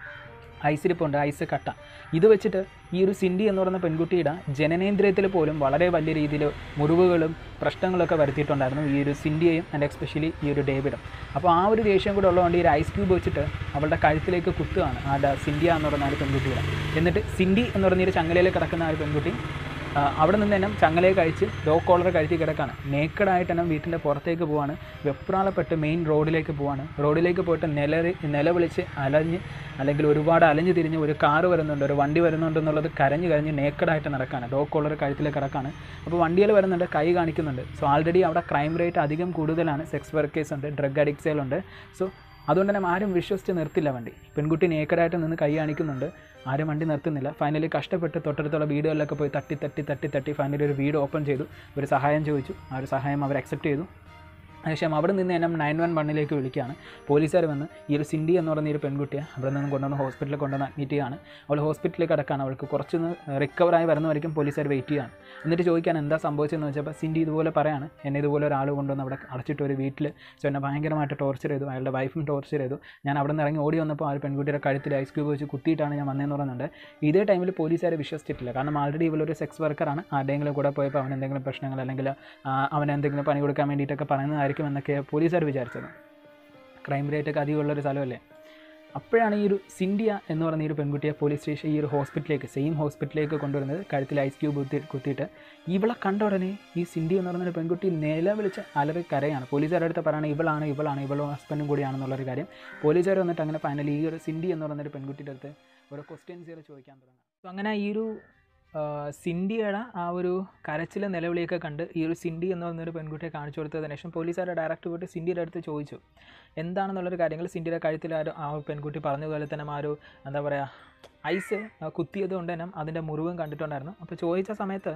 ഐസ് ഇരിപ്പുണ്ട് ഐസ് കട്ട ഇത് വെച്ചിട്ട് ഈ ഒരു സിൻഡി എന്ന് പറയുന്ന പെൺകുട്ടിയുടെ ജനനേന്ദ്രിയത്തിൽ പോലും വളരെ വലിയ രീതിയിൽ മുറിവുകളും പ്രശ്നങ്ങളൊക്കെ വരുത്തിയിട്ടുണ്ടായിരുന്നു ഈ ഒരു സിൻഡിയയും ആൻഡ് എക്സ്പെഷ്യലി ഈ ഒരു ഡേവിഡും അപ്പോൾ ആ ഒരു ദേഷ്യം കൂടെ ഉള്ളതുകൊണ്ട് ഈ ഒരു ഐസ് ക്യൂബ് വെച്ചിട്ട് അവളുടെ കഴുത്തിലേക്ക് കുത്തുകയാണ് ആ ഡ- സിൻഡിയ എന്ന് പറയുന്ന ആ ഒരു പെൺകുട്ടിയുടെ എന്നിട്ട് സിൻഡി എന്ന് പറയുന്ന ഈ ഒരു ചങ്ങലയിൽ കിടക്കുന്ന ആ ഒരു പെൺകുട്ടി ആ, അവിടെ നിന്ന് തന്നെ ചങ്ങലയെ കഴിച്ച് ഡോ കോളർ കഴുത്തി കിടക്കാണ് നേക്കഡായിട്ട് തന്നെ വീട്ടിൻ്റെ പുറത്തേക്ക് പോവാണ് വെപ്രാളപ്പെട്ട് മെയിൻ റോഡിലേക്ക് പോവാണ് റോഡിലേക്ക് പോയിട്ട് നിലറി നിലവിളിച്ച് അലഞ്ഞ് അല്ലെങ്കിൽ ഒരുപാട് അലഞ്ഞ് തിരിഞ്ഞ് ഒരു കാറ് വരുന്നുണ്ട് ഒരു വണ്ടി വരുന്നുണ്ട് എന്നുള്ളത് കരഞ്ഞ് കരഞ്ഞ് നേക്കഡായിട്ട് നടക്കാണ് ഡോ കോളർ കഴുത്തിൽ കിടക്കാണ് അപ്പോൾ വണ്ടികൾ വരുന്നുണ്ട് കൈ കാണിക്കുന്നുണ്ട് സോ ആൾറെഡി അവിടെ ക്രൈം റേറ്റ് അധികം കൂടുതലാണ് സെക്സ് വർക്കേഴ്സ് ഉണ്ട് ഡ്രഗ് അഡിക്ട്സുകളുണ്ട് സോ അതുകൊണ്ട് തന്നെ ആരും വിശ്വസിച്ച് നിർത്തില്ല വണ്ടി പെൺകുട്ടി നേക്കഡായിട്ട് നിന്ന് കൈ കാണിക്കുന്നുണ്ട് ആരും വണ്ടി നിർത്തുന്നില്ല ഫൈനലി കഷ്ടപ്പെട്ട് തൊട്ടടുത്തുള്ള വീടുകളിലൊക്കെ പോയി തട്ടി തട്ടി തട്ടി തട്ടി ഫൈനലി ഒരു വീട് ഓപ്പൺ ചെയ്തു ഒരു സഹായം ചോദിച്ചു ആ ഒരു സഹായം അവർ അക്സെപ്റ്റ് ചെയ്തു അതിനുശേഷം അവിടെ നിന്ന് എന്നെ നയൻ വൺ വണ്ണിലേക്ക് വിളിക്കുകയാണ് പോലീസുകാർ വന്ന് ഈ ഒരു സിൻഡി എന്ന് പറയുന്ന ഈ ഒരു പെൺകുട്ടിയെ അവിടെ നിന്ന് കൊണ്ടുവന്ന് ഹോസ്പിറ്റലിൽ കൊണ്ടുവന്ന് അഡ്മിറ്റ് ചെയ്യുകയാണ് അവൾ ഹോസ്പിറ്റലിൽ കിടക്കാണ് അവൾക്ക് കുറച്ചൊന്ന് റിക്കവറായി വരുന്നവരിക്കും പോലീസുകാർ വെയിറ്റ് ചെയ്യുകയാണ് എന്നിട്ട് ചോദിക്കാൻ എന്താ സംഭവിച്ചതെന്ന് വെച്ചപ്പോൾ സിൻഡി ഇതുപോലെ പറയാണ് എന്നെ ഇതുപോലെ ഒരാൾ കൊണ്ടുവന്ന് അവിടെ അടച്ചിട്ട് ഒരു വീട്ടിൽ സോ എന്നെ ഭയങ്കരമായിട്ട് ടോർച്ചർ ചെയ്തു അയാളുടെ വൈഫും ടോർച്ചർ ചെയ്തു ഞാൻ അവിടെ നിന്ന് ഇറങ്ങി ഓടി വന്നപ്പോൾ ആ ഒരു പെൺകുട്ടിയുടെ കഴുത്തിൽ ഐസ് ക്യൂബ് വെച്ച് കുത്തിയിട്ടാണ് ഞാൻ വന്നതെന്ന് പറയുന്നുണ്ട് ഇതേ ടൈമിൽ പോലീസുകാരെ വിശ്വസിച്ചിട്ടില്ല കാരണം ആൾറെഡി ഇവളൊരു സെക്സ് വർക്കറാണ് ആരുടെയെങ്കിലും കൂടെ പോയപ്പോൾ അവൻ എന്തെങ്കിലും പ്രശ്നങ്ങൾ അല്ലെങ്കിൽ ആ, അവന് എന്തെങ്കിലും പണി കൊടുക്കാൻ വേണ്ടിയിട്ടൊക്കെ പറയുന്നതായിരിക്കും എന്നൊക്കെ പോലീസുകാർ വിചാരിച്ചത് ക്രൈം റേറ്റൊക്കെ അധികമുള്ളൊരു സ്ഥലമല്ലേ അപ്പോഴാണ് ഈ ഒരു സിൻഡിയ എന്ന് പറയുന്ന ഈ ഒരു പെൺകുട്ടിയെ പോലീസ് സ്റ്റേഷൻ ഈ ഒരു ഹോസ്പിറ്റലിലേക്ക് സെയിം ഹോസ്പിറ്റലിലേക്ക് കൊണ്ടുവരുന്നത് കഴുത്തിൽ ഐസ് ക്യൂബ് കുത്തി കുത്തിയിട്ട് ഇവളെ കണ്ട ഉടനെ ഈ സിൻഡി എന്ന് പറയുന്ന ഒരു പെൺകുട്ടി നിലവിളിച്ച് അലറി കരയാണ് പോലീസുകാരുടെ അടുത്ത് പറയുന്നത് ഇവളാണ് ഇവളാണ് ഇവളും ഹസ്ബൻഡും കൂടിയാണെന്നുള്ളൊരു കാര്യം പോലീസുകാർ വന്നിട്ട് അങ്ങനെ ഫൈനലി ഈ ഒരു സിൻഡി എന്ന് പറയുന്ന ഒരു പെൺകുട്ടിയുടെ അടുത്ത് ഓരോ ക്വസ്റ്റ്യൻസുകൾ ചോദിക്കാൻ തുടങ്ങും സോ അങ്ങനെ ഈ ഒരു ആ, സിൻഡിയുടെ ആ ഒരു കരച്ചിൽ നിലവിളിയൊക്കെ കണ്ട് ഈ ഒരു സിൻഡി എന്ന് പറയുന്ന ഒരു പെൺകുട്ടിയെ കാണിച്ചു കൊടുത്തതിന് ശേഷം പോലീസുകാരെ ഡയറക്റ്റ് പോയിട്ട് സിൻഡിയുടെ അടുത്ത് ചോദിച്ചു എന്താണെന്നുള്ളൊരു കാര്യങ്ങൾ സിൻഡിയുടെ കഴുത്തിൽ ആ ഒരു ആ ഒരു പെൺകുട്ടി പറഞ്ഞ പോലെ തന്നെ ആ ഒരു എന്താ പറയുക ഐസ് കുത്തിയത് കൊണ്ട് തന്നെ അതിൻ്റെ മുറിവും കണ്ടിട്ടുണ്ടായിരുന്നു അപ്പോൾ ചോദിച്ച സമയത്ത്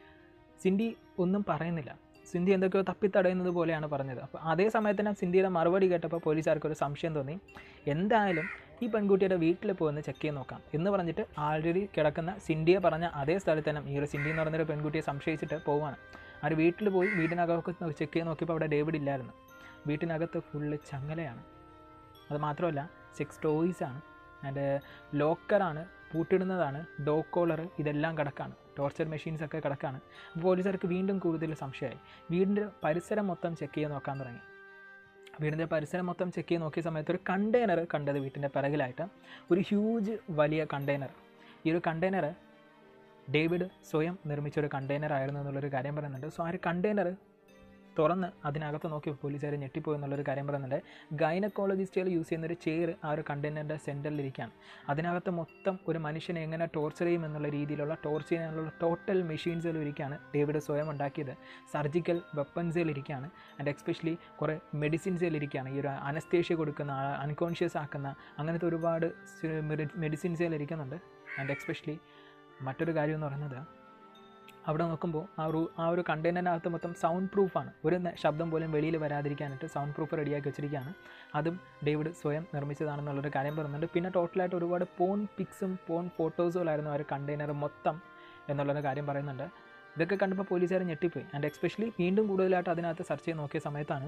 സിൻഡി ഒന്നും പറയുന്നില്ല സിന്ധി എന്തൊക്കെയോ തപ്പിത്തടയുന്നത് പോലെയാണ് പറഞ്ഞത് അപ്പോൾ അതേ സമയത്ത് തന്നെ സിന്ധിയുടെ മറുപടി കേട്ടപ്പോൾ പോലീസുകാർക്ക് ഒരു സംശയം തോന്നി എന്തായാലും ഈ പെൺകുട്ടിയുടെ വീട്ടിൽ പോയി ഒന്ന് ചെക്ക് ചെയ്ത് നോക്കാം എന്ന് പറഞ്ഞിട്ട് ആൾറെഡി കിടക്കുന്ന സിന്ധിയെ പറഞ്ഞ അതേ സ്ഥലത്ത് തന്നെ ഈ ഒരു സിന്ധി എന്ന് പറഞ്ഞൊരു പെൺകുട്ടിയെ സംശയിച്ചിട്ട് പോവാണ് ആ ഒരു വീട്ടിൽ പോയി വീടിനകമൊക്കെ ചെക്ക് ചെയ്ത് നോക്കിയപ്പോൾ അവിടെ ഡേവിഡ് ഇല്ലായിരുന്നു വീട്ടിനകത്ത് ഫുള്ള് ചങ്ങലയാണ് അത് മാത്രമല്ല സെക്സ് ടോയ്സ് ആണ് ആൻഡ് ലോക്കറാണ് പൂട്ടിടുന്നതാണ് ഡോഗ് കോളർ ഇതെല്ലാം കിടക്കാണ് ടോർച്ചർ മെഷീൻസ് ഒക്കെ കിടക്കാണ് അപ്പോൾ പോലീസുകാർക്ക് വീണ്ടും കൂടുതൽ സംശയമായി വീടിൻ്റെ പരിസരം മൊത്തം ചെക്ക് ചെയ്ത് നോക്കാൻ തുടങ്ങി വീടിൻ്റെ പരിസരം മൊത്തം ചെക്ക് ചെയ്ത് നോക്കിയ സമയത്ത് ഒരു കണ്ടെയ്നർ കണ്ടത് വീട്ടിൻ്റെ പിറകിലായിട്ട് ഒരു ഹ്യൂജ് വലിയ കണ്ടെയ്നർ ഈ ഒരു കണ്ടെയ്നർ ഡേവിഡ് സ്വയം നിർമ്മിച്ച ഒരു കണ്ടെയ്നർ ആയിരുന്നു എന്നുള്ളൊരു കാര്യം പറയുന്നുണ്ട് സോ ആ ഒരു കണ്ടെയ്നർ തുറന്ന് അതിനകത്ത് നോക്കി പോലീസുകാർ ഞെട്ടിപ്പോയി എന്നുള്ളൊരു കാര്യം പറയുന്നുണ്ട് ഗൈനക്കോളജിസ്റ്റുകൾ യൂസ് ചെയ്യുന്ന ഒരു ചെയർ ആ ഒരു കണ്ടെയ്നറിൻ്റെ സെൻറ്ററിലിരിക്കുകയാണ് അതിനകത്ത് മൊത്തം ഒരു മനുഷ്യനെ എങ്ങനെ ടോർച്ചർ ചെയ്യും എന്നുള്ള രീതിയിലുള്ള ടോർച്ചർ ചെയ്യാനുള്ള ടോട്ടൽ മെഷീൻസുകൾ ഇരിക്കുകയാണ് ഡേവിഡ് സ്വയം ഉണ്ടാക്കിയത് സർജിക്കൽ വെപ്പൺസുകൾ ഇരിക്കുകയാണ് ആൻഡ് എക്സ്പെഷ്യലി കുറേ മെഡിസിൻസുകൾ ഇരിക്കുകയാണ് ഈ ഒരു അനസ്തേഷ്യ കൊടുക്കുന്ന അൺകോൺഷ്യസ് ആക്കുന്ന അങ്ങനത്തെ ഒരുപാട് മെഡിസിൻസുകൾ ഇരിക്കുന്നുണ്ട് ആൻഡ് എക്സ്പെഷ്യലി മറ്റൊരു കാര്യം എന്ന് പറയുന്നത് അവിടെ നോക്കുമ്പോൾ ആ ഒരു ആ ഒരു കണ്ടെയ്നറിനകത്ത് മൊത്തം സൗണ്ട് പ്രൂഫാണ് ഒരു ന- ശബ്ദം പോലും വെളിയിൽ വരാതിരിക്കാനായിട്ട് സൗണ്ട് പ്രൂഫ് റെഡിയാക്കി വെച്ചിരിക്കുകയാണ് അതും ഡേവിഡ് സ്വയം നിർമ്മിച്ചതാണെന്നുള്ളൊരു കാര്യം പറയുന്നുണ്ട് പിന്നെ ടോട്ടലായിട്ട് ഒരുപാട് പോൺ പിക്സും പോൺ ഫോട്ടോസുകളായിരുന്നു ആ ഒരു കണ്ടെയ്നർ മൊത്തം എന്നുള്ളൊരു കാര്യം പറയുന്നുണ്ട് ഇതൊക്കെ കണ്ടപ്പോൾ പോലീസുകാർ ഞെട്ടിപ്പോയി ആൻഡ് എക്സ്പെഷ്യലി വീണ്ടും കൂടുതലായിട്ട് അതിനകത്ത് സെർച്ച് ചെയ്ത് നോക്കിയ സമയത്താണ്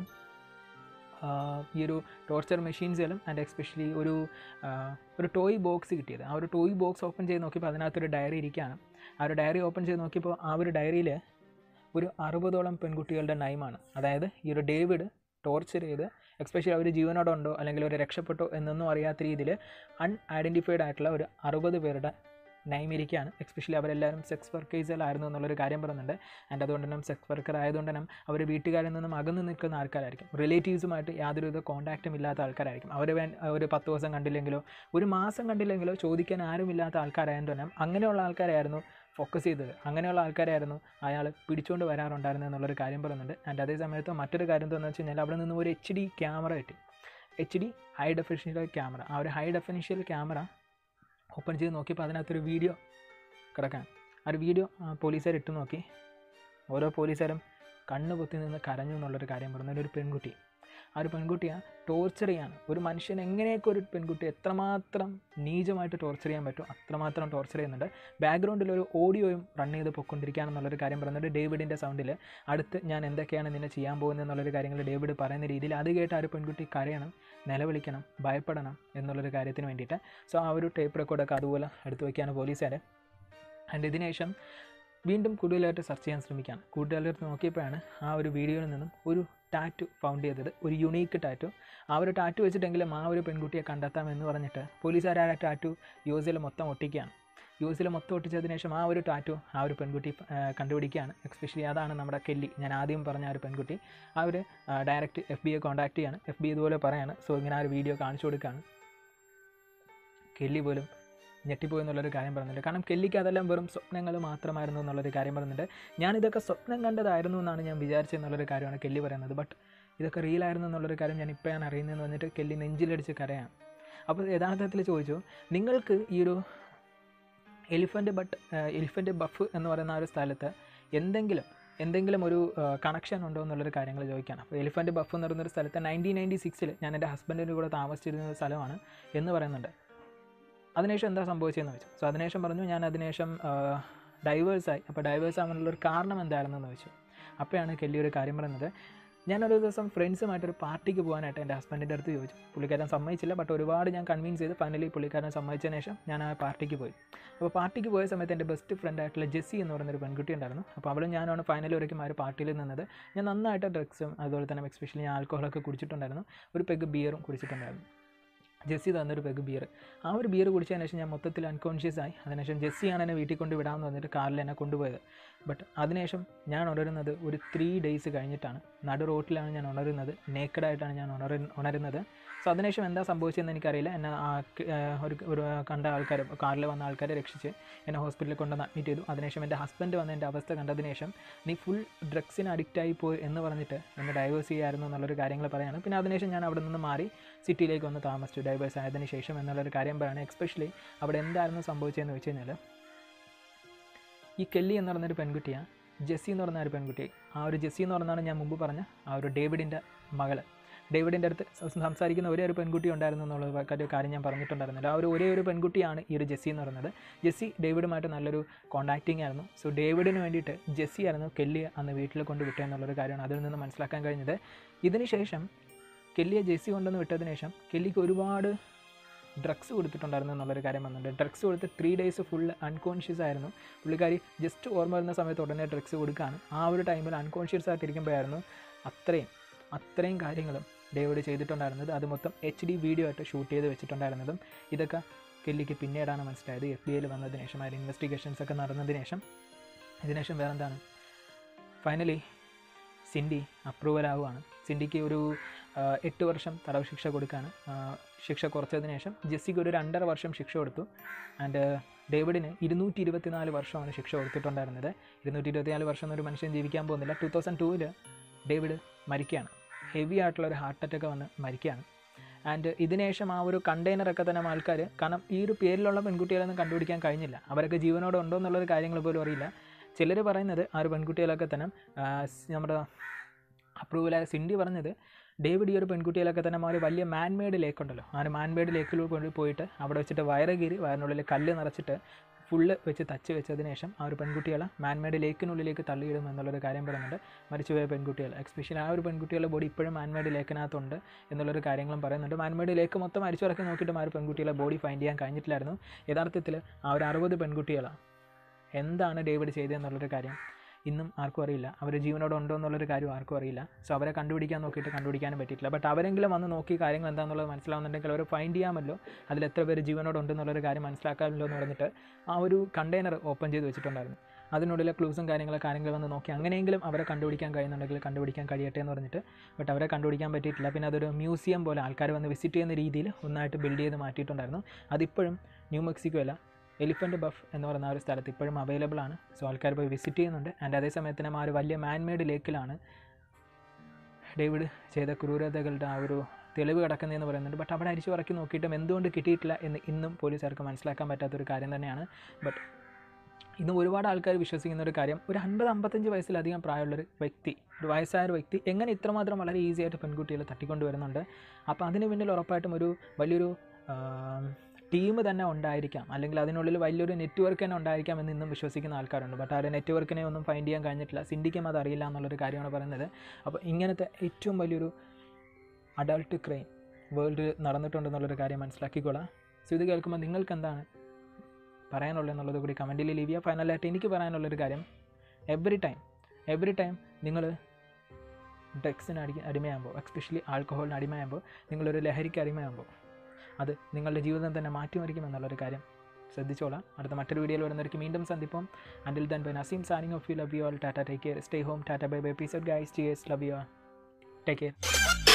ആ, ഈ ഒരു ടോർച്ചർ മെഷീൻസിലും ആൻഡ് എക്സ്പെഷ്യലി ഒരു ആ, ഒരു ടോയ് ബോക്സ് കിട്ടിയത് ആ ഒരു ടോയ് ബോക്സ് ഓപ്പൺ ചെയ്ത് നോക്കിയപ്പോൾ അതിനകത്തൊരു ഡയറി ഇരിക്കുകയാണ് ആ ഒരു ഡയറി ഓപ്പൺ ചെയ്ത് നോക്കിയപ്പോൾ ആ ഒരു ഡയറിയിൽ ഒരു അറുപതോളം പെൺകുട്ടികളുടെ നയമാണ് അതായത് ഈ ഒരു ഡേവിഡ് ടോർച്ചർ ചെയ്ത് എക്സ്പെഷ്യലി അവർ ജീവനോടെ ഉണ്ടോ അല്ലെങ്കിൽ അവർ രക്ഷപ്പെട്ടോ എന്നൊന്നും അറിയാത്ത രീതിയിൽ അൺഐഡൻറ്റിഫൈഡ് ആയിട്ടുള്ള ഒരു അറുപത് പേരുടെ നൈം ഇരിക്കുകയാണ് എക്സ്പെഷ്യലി അവരെല്ലാവരും സെക്സ് വർക്കേഴ്സിലായിരുന്നു എന്നുള്ളൊരു കാര്യം പറയുന്നുണ്ട് ആൻഡ് അതുകൊണ്ട് തന്നെ സെക്സ് വർക്കർ ആയതുകൊണ്ട് തന്നെ അവർ വീട്ടുകാരിൽ നിന്നും അകന്ന് നിൽക്കുന്ന ആൾക്കാരായിരിക്കും റിലേറ്റീവ്സുമായിട്ട് യാതൊരുവിധ കോൺടാക്റ്റും ഇല്ലാത്ത ആൾക്കാരായിരിക്കും അവർ വേ ഒരു പത്ത് ദിവസം കണ്ടില്ലെങ്കിലോ ഒരു മാസം കണ്ടില്ലെങ്കിലോ ചോദിക്കാൻ ആരുമില്ലാത്ത ആൾക്കാരായതുകൊണ്ട് തന്നെ അങ്ങനെയുള്ള ആൾക്കാരായിരുന്നു ഫോക്കസ് ചെയ്തത് അങ്ങനെയുള്ള ആൾക്കാരായിരുന്നു അയാൾ പിടിച്ചുകൊണ്ട് വരാറുണ്ടായിരുന്നു എന്നുള്ളൊരു കാര്യം പറയുന്നുണ്ട് ആൻഡ് അതേ സമയത്ത് മറ്റൊരു കാര്യം എന്താണെന്ന് വെച്ച് കഴിഞ്ഞാൽ അവിടെ നിന്ന് ഒരു എച്ച് ഡി ക്യാമറ കിട്ടി H D high definition camera ആ ഒരു ഹൈ ഡെഫിനിഷ്യൽ ക്യാമറ ഓപ്പൺ ചെയ്ത് നോക്കിയപ്പോൾ അതിനകത്തൊരു വീഡിയോ കിടക്കാൻ ആ ഒരു വീഡിയോ പോലീസുകാർ ഇട്ട് നോക്കി ഓരോ പോലീസുകാരും കണ്ണ് പൊത്തി നിന്ന് കരഞ്ഞു എന്നുള്ളൊരു കാര്യം പറഞ്ഞു ഒരു പെൺകുട്ടി ആ ഒരു പെൺകുട്ടിയെ ടോർച്ചർ ചെയ്യാണ് ഒരു മനുഷ്യൻ എങ്ങനെയൊക്കെ ഒരു പെൺകുട്ടി എത്രമാത്രം നീചമായിട്ട് ടോർച്ചർ ചെയ്യാൻ പറ്റും അത്രമാത്രം ടോർച്ചർ ചെയ്യുന്നുണ്ട് ബാക്ക്ഗ്രൗണ്ടിൽ ഒരു ഓഡിയോയും റൺ ചെയ്ത് പൊയ്ക്കൊണ്ടിരിക്കുകയാണെന്നുള്ളൊരു കാര്യം പറയുന്നുണ്ട് ഡേവിഡിൻ്റെ സൗണ്ടിൽ അടുത്ത് ഞാൻ എന്തൊക്കെയാണ് നിന്നെ ചെയ്യാൻ പോകുന്നത് എന്നുള്ളൊരു കാര്യങ്ങൾ ഡേവിഡ് പറയുന്ന രീതിയിൽ അത് കേട്ട് ആ ഒരു പെൺകുട്ടി കരയണം നിലവിളിക്കണം ഭയപ്പെടണം എന്നുള്ളൊരു കാര്യത്തിന് വേണ്ടിയിട്ട് സോ ആ ഒരു ടേപ്പ് റെക്കോർഡൊക്കെ അതുപോലെ എടുത്തു വയ്ക്കുകയാണ് പോലീസുകാർ ആൻഡ് ഇതിന് ശേഷം വീണ്ടും കൂടുതലായിട്ട് സെർച്ച് ചെയ്യാൻ ശ്രമിക്കുകയാണ് കൂടുതലായിട്ട് നോക്കിയപ്പോഴാണ് ആ ഒരു വീഡിയോയിൽ നിന്നും ഒരു ടാറ്റു ഫൗണ്ട് ചെയ്തത് ഒരു യുണീക്ക് ടാറ്റു ആ ഒരു ടാറ്റു വെച്ചിട്ടെങ്കിലും ആ ഒരു പെൺകുട്ടിയെ കണ്ടെത്താമെന്ന് പറഞ്ഞിട്ട് പോലീസുകാർ ആ ടാറ്റു യു എസിൽ മൊത്തം ഒട്ടിക്കുകയാണ് യു എസിൽ മൊത്തം ഒട്ടിച്ചതിന് ശേഷം ആ ഒരു ടാറ്റു ആ ഒരു പെൺകുട്ടി ആ, കണ്ടുപിടിക്കുകയാണ് എക്സ്പെഷ്യലി അതാണ് നമ്മുടെ കെല്ലി ഞാൻ ആദ്യം പറഞ്ഞ ആ ഒരു പെൺകുട്ടി ആ ഒരു ഡയറക്റ്റ് എഫ് ബിയെ കോൺടാക്ട് ചെയ്യാണ് എഫ് ബി ഇതുപോലെ പറയാണ് സോ ഇങ്ങനെ ആ ഒരു വീഡിയോ കാണിച്ചു കൊടുക്കുകയാണ് കെല്ലി പോലും ഞെട്ടിപ്പോയി എന്നുള്ളൊരു കാര്യം പറയുന്നുണ്ട് കാരണം കെല്ലിക്ക് അതെല്ലാം വെറും സ്വപ്നങ്ങൾ മാത്രമായിരുന്നു എന്നുള്ളൊരു കാര്യം പറയുന്നുണ്ട് ഞാനിതൊക്കെ സ്വപ്നം കണ്ടതായിരുന്നു എന്നാണ് ഞാൻ വിചാരിച്ചെന്നുള്ളൊരു കാര്യമാണ് കെല്ലി പറയുന്നത് ബട്ട് ഇതൊക്കെ റിയൽ ആയിരുന്നു എന്നുള്ളൊരു കാര്യം ഞാൻ ഇപ്പോഴാണ് അറിയുന്നതെന്ന് പറഞ്ഞിട്ട് കെല്ലി നെഞ്ചിലടിച്ച് കരയാണ് അപ്പോൾ യഥാർത്ഥത്തിൽ ചോദിച്ചു നിങ്ങൾക്ക് ഈ ഒരു എലിഫൻ്റ് ബട്ട് എലിഫൻ്റ് ബഫ് എന്ന് പറയുന്ന ആ ഒരു സ്ഥലത്ത് എന്തെങ്കിലും എന്തെങ്കിലും ഒരു കണക്ഷൻ ഉണ്ടോ എന്നുള്ളൊരു കാര്യങ്ങൾ ചോദിക്കുകയാണ് അപ്പോൾ എലിഫൻ്റ് ബഫ് എന്ന് പറയുന്നൊരു സ്ഥലത്ത് നയൻറ്റീൻ നയൻറ്റി സിക്സിൽ ഞാൻ എൻ്റെ ഹസ്ബൻഡിൻ്റെ കൂടെ താമസിച്ചിരുന്ന ഒരു സ്ഥലമാണ് എന്ന് പറയുന്നുണ്ട് അതിനുശേഷം എന്താ സംഭവിച്ചതെന്ന് ചോദിച്ചു സോ അതിനുശേഷം പറഞ്ഞു ഞാൻ അതിനുശേഷം ഡൈവേഴ്സായി അപ്പോൾ ഡൈവേഴ്സ് ആവാനുള്ളൊരു കാരണം എന്തായിരുന്നു എന്ന് ചോദിച്ചു അപ്പോഴാണ് കെല്ലി ഒരു കാര്യം പറയുന്നത് ഞാനൊരു ദിവസം ഫ്രണ്ട്സുമായിട്ടൊരു പാർട്ടിക്ക് പോകാനായിട്ട് എൻ്റെ ഹസ്ബൻഡിൻ്റെ അടുത്ത് ചോദിച്ചു പുള്ളിക്കാരൻ സമ്മതിച്ചില്ല ബട്ട് ഒരുപാട് ഞാൻ കൺവിൻസ് ചെയ്ത് ഫൈനലി പുള്ളിക്കാരൻ സമ്മതിച്ചതിന് ശേഷം ഞാൻ ആ പാർട്ടിക്ക് പോയി അപ്പോൾ പാർട്ടിക്ക് പോയ സമയത്ത് എൻ്റെ ബെസ്റ്റ് ഫ്രണ്ട് ആയിട്ടുള്ള ജെസ്സി എന്ന് പറയുന്നൊരു പെൺകുട്ടി ഉണ്ടായിരുന്നു അപ്പോൾ അവളും ഞാനാണ് ഫൈനലി ഒരിക്കലും ആ ഒരു പാർട്ടിയിൽ നിന്നത് ഞാൻ നന്നായിട്ട് ഡ്രഗ്സും അതുപോലെ തന്നെ എക്സ്പെഷ്യലി ഞാൻ ആൽക്കഹോളൊക്കെ കുടിച്ചിട്ടുണ്ടായിരുന്നു ഒരു പെഗ് ബിയറും കുടിച്ചിട്ടുണ്ടായിരുന്നു ജെസ്സി തന്നൊരു പെഗ് ബിയർ ആ ഒരു ബിയർ കുടിച്ചതിന് ശേഷം ഞാൻ മൊത്തത്തിൽ അൺകോൺഷ്യസ് ആയി അതിനുശേഷം ജെസ്സിയാണ് എന്നെ വീട്ടിൽ കൊണ്ട് വിടാമെന്ന് പറഞ്ഞിട്ട് കാറിൽ എന്നെ കൊണ്ടുപോയത് ബട്ട് അതിനുശേഷം ഞാൻ ഉണരുന്നത് ഒരു ത്രീ ഡേയ്സ് കഴിഞ്ഞിട്ടാണ് നടു റോട്ടിലാണ് ഞാൻ ഉണരുന്നത് നേക്കഡായിട്ടാണ് ഞാൻ ഉണരു ഉണരുന്നത് സോ അതിനുശേഷം എന്താ സംഭവിച്ചതെന്ന് എനിക്കറിയില്ല എന്നെ ആ ക- ആ ഒരു ഒരു കണ്ട ആൾക്കാർ കാറിൽ വന്ന ആൾക്കാരെ രക്ഷിച്ച് എന്നെ ഹോസ്പിറ്റലിൽ കൊണ്ടുവന്ന് അഡ്മിറ്റ് ചെയ്തു അതിനുശേഷം എൻ്റെ ഹസ്ബൻഡ് വന്ന എൻ്റെ അവസ്ഥ കണ്ടതിന് ശേഷം നീ ഫുൾ ഡ്രഗ്സിന് അഡിക്റ്റ് ആയി പോയി എന്ന് പറഞ്ഞിട്ട് എന്നെ ഡൈവേഴ്സ് ചെയ്യായിരുന്നു എന്നുള്ളൊരു കാര്യങ്ങൾ പറയാണ് പിന്നെ അതിനുശേഷം ഞാൻ അവിടെ നിന്ന് മാറി സിറ്റിയിലേക്ക് വന്ന് താമസിച്ചു ഡൈവേഴ്സ് ആയതിനു ശേഷം എന്നുള്ളൊരു കാര്യം പറയാണ് എക്സ്പെഷ്യലി അവിടെ എന്തായിരുന്നു സംഭവിച്ചതെന്ന് വെച്ച് കഴിഞ്ഞാൽ ഈ കെല്ലി എന്ന് പറയുന്നൊരു പെൺകുട്ടിയാണ് ജെസ്സി എന്ന് പറഞ്ഞ ഒരു പെൺകുട്ടി ആ ഒരു ജെസ്സി എന്ന് പറഞ്ഞാണ് ഞാൻ മുമ്പ് പറഞ്ഞ ആ ഒരു ഡേവിഡിൻ്റെ മകള് ഡേവിഡിൻ്റെ അടുത്ത് സം- സംസാരിക്കുന്ന ഒരേ ഒരു പെൺകുട്ടി ഉണ്ടായിരുന്നു എന്നുള്ള ഒരു കാര്യം ഞാൻ പറഞ്ഞിട്ടുണ്ടായിരുന്നില്ല ആ ഒരു ഒരേ ഒരു പെൺകുട്ടിയാണ് ഈ ഒരു ജെസ്സി എന്ന് പറയുന്നത് ജെസ്സി ഡേവിഡുമായിട്ട് നല്ലൊരു കോൺടാക്റ്റിംഗ് ആയിരുന്നു സോ ഡേവിഡിന് വേണ്ടിയിട്ട് ജെസ്സി ആയിരുന്നു കെല്ലി അന്ന് വീട്ടിൽ കൊണ്ട് വിട്ടേ എന്നുള്ളൊരു കാര്യമാണ് അതിൽ നിന്ന് മനസ്സിലാക്കാൻ കഴിഞ്ഞത് ഇതിന് ശേഷം കെല്ലിയെ ജെസ്സി കൊണ്ടുവന്ന് വിട്ടതിന് ശേഷം കെല്ലിക്ക് ഒരുപാട് ഡ്രഗ്സ് കൊടുത്തിട്ടുണ്ടായിരുന്നു എന്നുള്ളൊരു കാര്യം വന്നിട്ടുണ്ട് ഡ്രഗ്സ് കൊടുത്ത് ത്രീ ഡേയ്സ് ഫുൾ അൺകോൺഷ്യസ് ആയിരുന്നു പുള്ളിക്കാരി ജസ്റ്റ് ഓർമ്മ വരുന്ന സമയത്ത് ഉടനെ ഡ്രഗ്സ് കൊടുക്കുകയാണ് ആ ഒരു ടൈമിൽ അൺകോൺഷ്യസ് ആയിട്ടിരിക്കുമ്പോഴായിരുന്നു അത്രയും അത്രയും കാര്യങ്ങളും ഡേവിഡ് ചെയ്തിട്ടുണ്ടായിരുന്നത് അത് മൊത്തം എച്ച് ഡി വീഡിയോ ആയിട്ട് ഷൂട്ട് ചെയ്ത് വെച്ചിട്ടുണ്ടായിരുന്നതും ഇതൊക്കെ കെല്ലിക്ക് പിന്നീടാണ് മനസ്സിലായത് എഫ് ബി ഐയിൽ വന്നതിന് ശേഷം അതിൽ ഇൻവെസ്റ്റിഗേഷൻസ് ഒക്കെ നടന്നതിന് ശേഷം ഇതിന് ശേഷം വേറെന്താണ് ഫൈനലി സിൻഡി അപ്രൂവൽ ആവുകയാണ് സിൻഡിക്ക് ഒരു ആ, എട്ട് വർഷം തടവ് ശിക്ഷ കൊടുക്കുകയാണ് ആ, ശിക്ഷ കുറച്ചതിന് ശേഷം ജെസ്സിക്ക് ഒരു രണ്ടര വർഷം ശിക്ഷ കൊടുത്തു ആൻഡ് ഡേവിഡിന് ഇരുന്നൂറ്റി ഇരുപത്തിനാല് വർഷമാണ് ശിക്ഷ കൊടുത്തിട്ടുണ്ടായിരുന്നത് ഇരുന്നൂറ്റി ഇരുപത്തിനാല് വർഷം എന്നൊരു മനുഷ്യൻ ജീവിക്കാൻ പോകുന്നില്ല ടു തൗസൻഡ് ടൂവിൽ ഡേവിഡ് മരിക്കുകയാണ് ഹെവി ആയിട്ടുള്ള ഒരു ഹാർട്ട് അറ്റാക്ക് വന്ന് മരിക്കുകയാണ് ആൻഡ് ഇതിനുശേഷം ആ ഒരു കണ്ടെയ്നറൊക്കെ തന്നെ ആൾക്കാർ കാരണം ഈ ഒരു പേരിലുള്ള പെൺകുട്ടികളൊന്നും കണ്ടുപിടിക്കാൻ കഴിഞ്ഞില്ല അവരൊക്കെ ജീവനോടെ ഉണ്ടോ എന്നുള്ളൊരു കാര്യങ്ങൾ പോലും അറിയില്ല ചിലർ പറയുന്നത് ആ ഒരു പെൺകുട്ടികളൊക്കെ തന്നെ ആ, സ് നമ്മുടെ അപ്രൂവലായ സിൻഡി പറഞ്ഞത് ഡേവിഡ് ഈ ഒരു പെൺകുട്ടികളൊക്കെ തന്നെ ആ ഒരു വലിയ മാൻമെയ്ഡ് ലേക്ക് ഉണ്ടല്ലോ ആ ഒരു മാൻമെയ്ഡ് ലേക്കിൽ കൊണ്ട് പോയിട്ട് അവിടെ വെച്ചിട്ട് വയറ് കീറി വയറിനുള്ളിൽ കല്ല് നിറച്ചിട്ട് ഫുള്ള് വെച്ച് തച്ച് വെച്ചതിന് ശേഷം ആ ഒരു പെൺകുട്ടികളെ മാൻമെയ്ഡ് ലേക്കിനുള്ളിലേക്ക് തള്ളിയിടും എന്നുള്ളൊരു കാര്യം പറയുന്നുണ്ട് മരിച്ചുപോയ പെൺകുട്ടികൾ എക്സ്പെഷ്യലി ആ ഒരു പെൺകുട്ടികളുടെ ബോഡി ഇപ്പോഴും മാൻമെയ്ഡ് ലേക്കിനകത്തുണ്ട് എന്നുള്ളൊരു കാര്യങ്ങളും പറയുന്നുണ്ട് മാൻമെയ്ഡ് ലേക്ക് മൊത്തം മരിച്ചിറക്കി നോക്കിയിട്ടും ആ ഒരു പെൺകുട്ടികളെ ബോഡി ഫൈൻഡ് ചെയ്യാൻ കഴിഞ്ഞിട്ടില്ലായിരുന്നു യഥാർത്ഥത്തിൽ ആ ഒരു അറുപത് പെൺകുട്ടികളാണ് എന്താണ് ഡേവിഡ് ചെയ്തതെന്നുള്ളൊരു കാര്യം ഇന്നും ആർക്കും അറിയില്ല അവർ ജീവനോടെ ഉണ്ടോ എന്നുള്ളൊരു കാര്യം ആർക്കും അറിയില്ല സോ അവരെ കണ്ടുപിടിക്കാൻ നോക്കിയിട്ട് കണ്ടുപിടിക്കാനും പറ്റിയിട്ടില്ല ബട്ട് അവരെങ്കിലും വന്ന് നോക്കി കാര്യങ്ങൾ എന്താണെന്നുള്ളത് മനസ്സിലാവുന്നുണ്ടെങ്കിൽ അവർ ഫൈൻഡ് ചെയ്യാമല്ലോ അതിൽ എത്ര പേര് ജീവനോടെ ഉണ്ടെന്നുള്ളൊരു കാര്യം മനസ്സിലാക്കാമല്ലോ എന്ന് പറഞ്ഞിട്ട് ആ ഒരു കണ്ടെയ്നർ ഓപ്പൺ ചെയ്ത് വെച്ചിട്ടുണ്ടായിരുന്നു അതിനുള്ളിലെ ക്ലൂസും കാര്യങ്ങളൊക്കെ ആരെങ്കിലും വന്ന് നോക്കി അങ്ങനെയെങ്കിലും അവരെ കണ്ടുപിടിക്കാൻ കഴിയുന്നുണ്ടെങ്കിൽ കണ്ടുപിടിക്കാൻ കഴിയട്ടെ എന്ന് പറഞ്ഞിട്ട് ബട്ട് അവരെ കണ്ടുപിടിക്കാൻ പറ്റിയിട്ടില്ല പിന്നെ അതൊരു മ്യൂസിയം പോലെ ആൾക്കാർ വന്ന് വിസിറ്റ് ചെയ്യുന്ന രീതിയിൽ ഒന്നായിട്ട് ബിൽഡ് ചെയ്ത് മാറ്റിയിട്ടുണ്ടായിരുന്നു അതിപ്പോഴും ന്യൂ മെക്സിക്കോ അല്ല എലിഫൻറ്റ് ബഫ് എന്ന് പറയുന്ന ആ ഒരു സ്ഥലത്ത് ഇപ്പോഴും അവൈലബിൾ ആണ് സോ ആൾക്കാർ പോയി വിസിറ്റ് ചെയ്യുന്നുണ്ട് ആൻഡ് അതേ സമയത്തിന് ആ ഒരു വലിയ മാൻമെയ്ഡ് ലേക്കിലാണ് ഡേവിഡ് ചെയ്ത ക്രൂരതകളുടെ ആ ഒരു തെളിവ് കിടക്കുന്നതെന്ന് പറയുന്നുണ്ട് ബട്ട് അവിടെ അരിച്ചു പറക്കി നോക്കിയിട്ടും എന്തുകൊണ്ട് കിട്ടിയിട്ടില്ല എന്ന് ഇന്നും പോലീസുകാർക്ക് മനസ്സിലാക്കാൻ പറ്റാത്തൊരു കാര്യം തന്നെയാണ് ബട്ട് ഇന്ന് ഒരുപാട് ആൾക്കാർ വിശ്വസിക്കുന്ന ഒരു കാര്യം ഒരു അൻപത് അമ്പത്തഞ്ച് വയസ്സിലധികം പ്രായമുള്ളൊരു വ്യക്തി ഒരു വയസ്സായ ഒരു വ്യക്തി എങ്ങനെ ഇത്രമാത്രം വളരെ ഈസി ആയിട്ട് പെൺകുട്ടികളെ തട്ടിക്കൊണ്ട് വരുന്നുണ്ട് അപ്പോൾ അതിന് പിന്നിൽ ഉറപ്പായിട്ടും ഒരു വലിയൊരു ടീം തന്നെ ഉണ്ടായിരിക്കാം അല്ലെങ്കിൽ അതിനുള്ളിൽ വലിയൊരു നെറ്റ്വർക്ക് തന്നെ ഉണ്ടായിരിക്കാം എന്ന് ഇന്നും വിശ്വസിക്കുന്ന ആൾക്കാരുണ്ട് ബട്ട് ആ ഒരു നെറ്റ്വർക്കിനെ ഒന്നും ഫൈൻഡ് ചെയ്യാൻ കഴിഞ്ഞിട്ടില്ല സിൻഡിക്കും അത് അറിയില്ല എന്നുള്ളൊരു കാര്യമാണ് പറയുന്നത് അപ്പോൾ ഇങ്ങനത്തെ ഏറ്റവും വലിയൊരു അഡൾട്ട് ക്രൈം വേൾഡിൽ നടന്നിട്ടുണ്ടെന്നുള്ളൊരു കാര്യം മനസ്സിലാക്കിക്കൊള്ളാം സോ ഇത് കേൾക്കുമ്പോൾ നിങ്ങൾക്ക് എന്താണ് പറയാനുള്ളത് എന്നുള്ളത് കൂടി കമൻറ്റിൽ ലീവ് ചെയ്യുക ഫൈനലായിട്ട് എനിക്ക് പറയാനുള്ളൊരു കാര്യം എവറി ടൈം എവറി ടൈം നിങ്ങൾ ഡ്രഗ്സിന് അടി അടിമയാകുമ്പോൾ എക്സ്പെഷ്യലി ആൽക്കഹോളിന് അടിമയാകുമ്പോൾ നിങ്ങളൊരു ലഹരിക്ക് അടിമയാകുമ്പോൾ അത് നിങ്ങളുടെ ജീവിതം തന്നെ മാറ്റിമറിക്കുമെന്നുള്ളൊരു കാര്യം ശ്രദ്ധിച്ചോളാം അടുത്ത മറ്റൊരു വീഡിയോയിൽ വരുന്നവർക്ക് വീണ്ടും സന്ദിപ്പം until then bye Naseem signing off you love you all tata take care stay home tata bye bye peace guys T S love you take care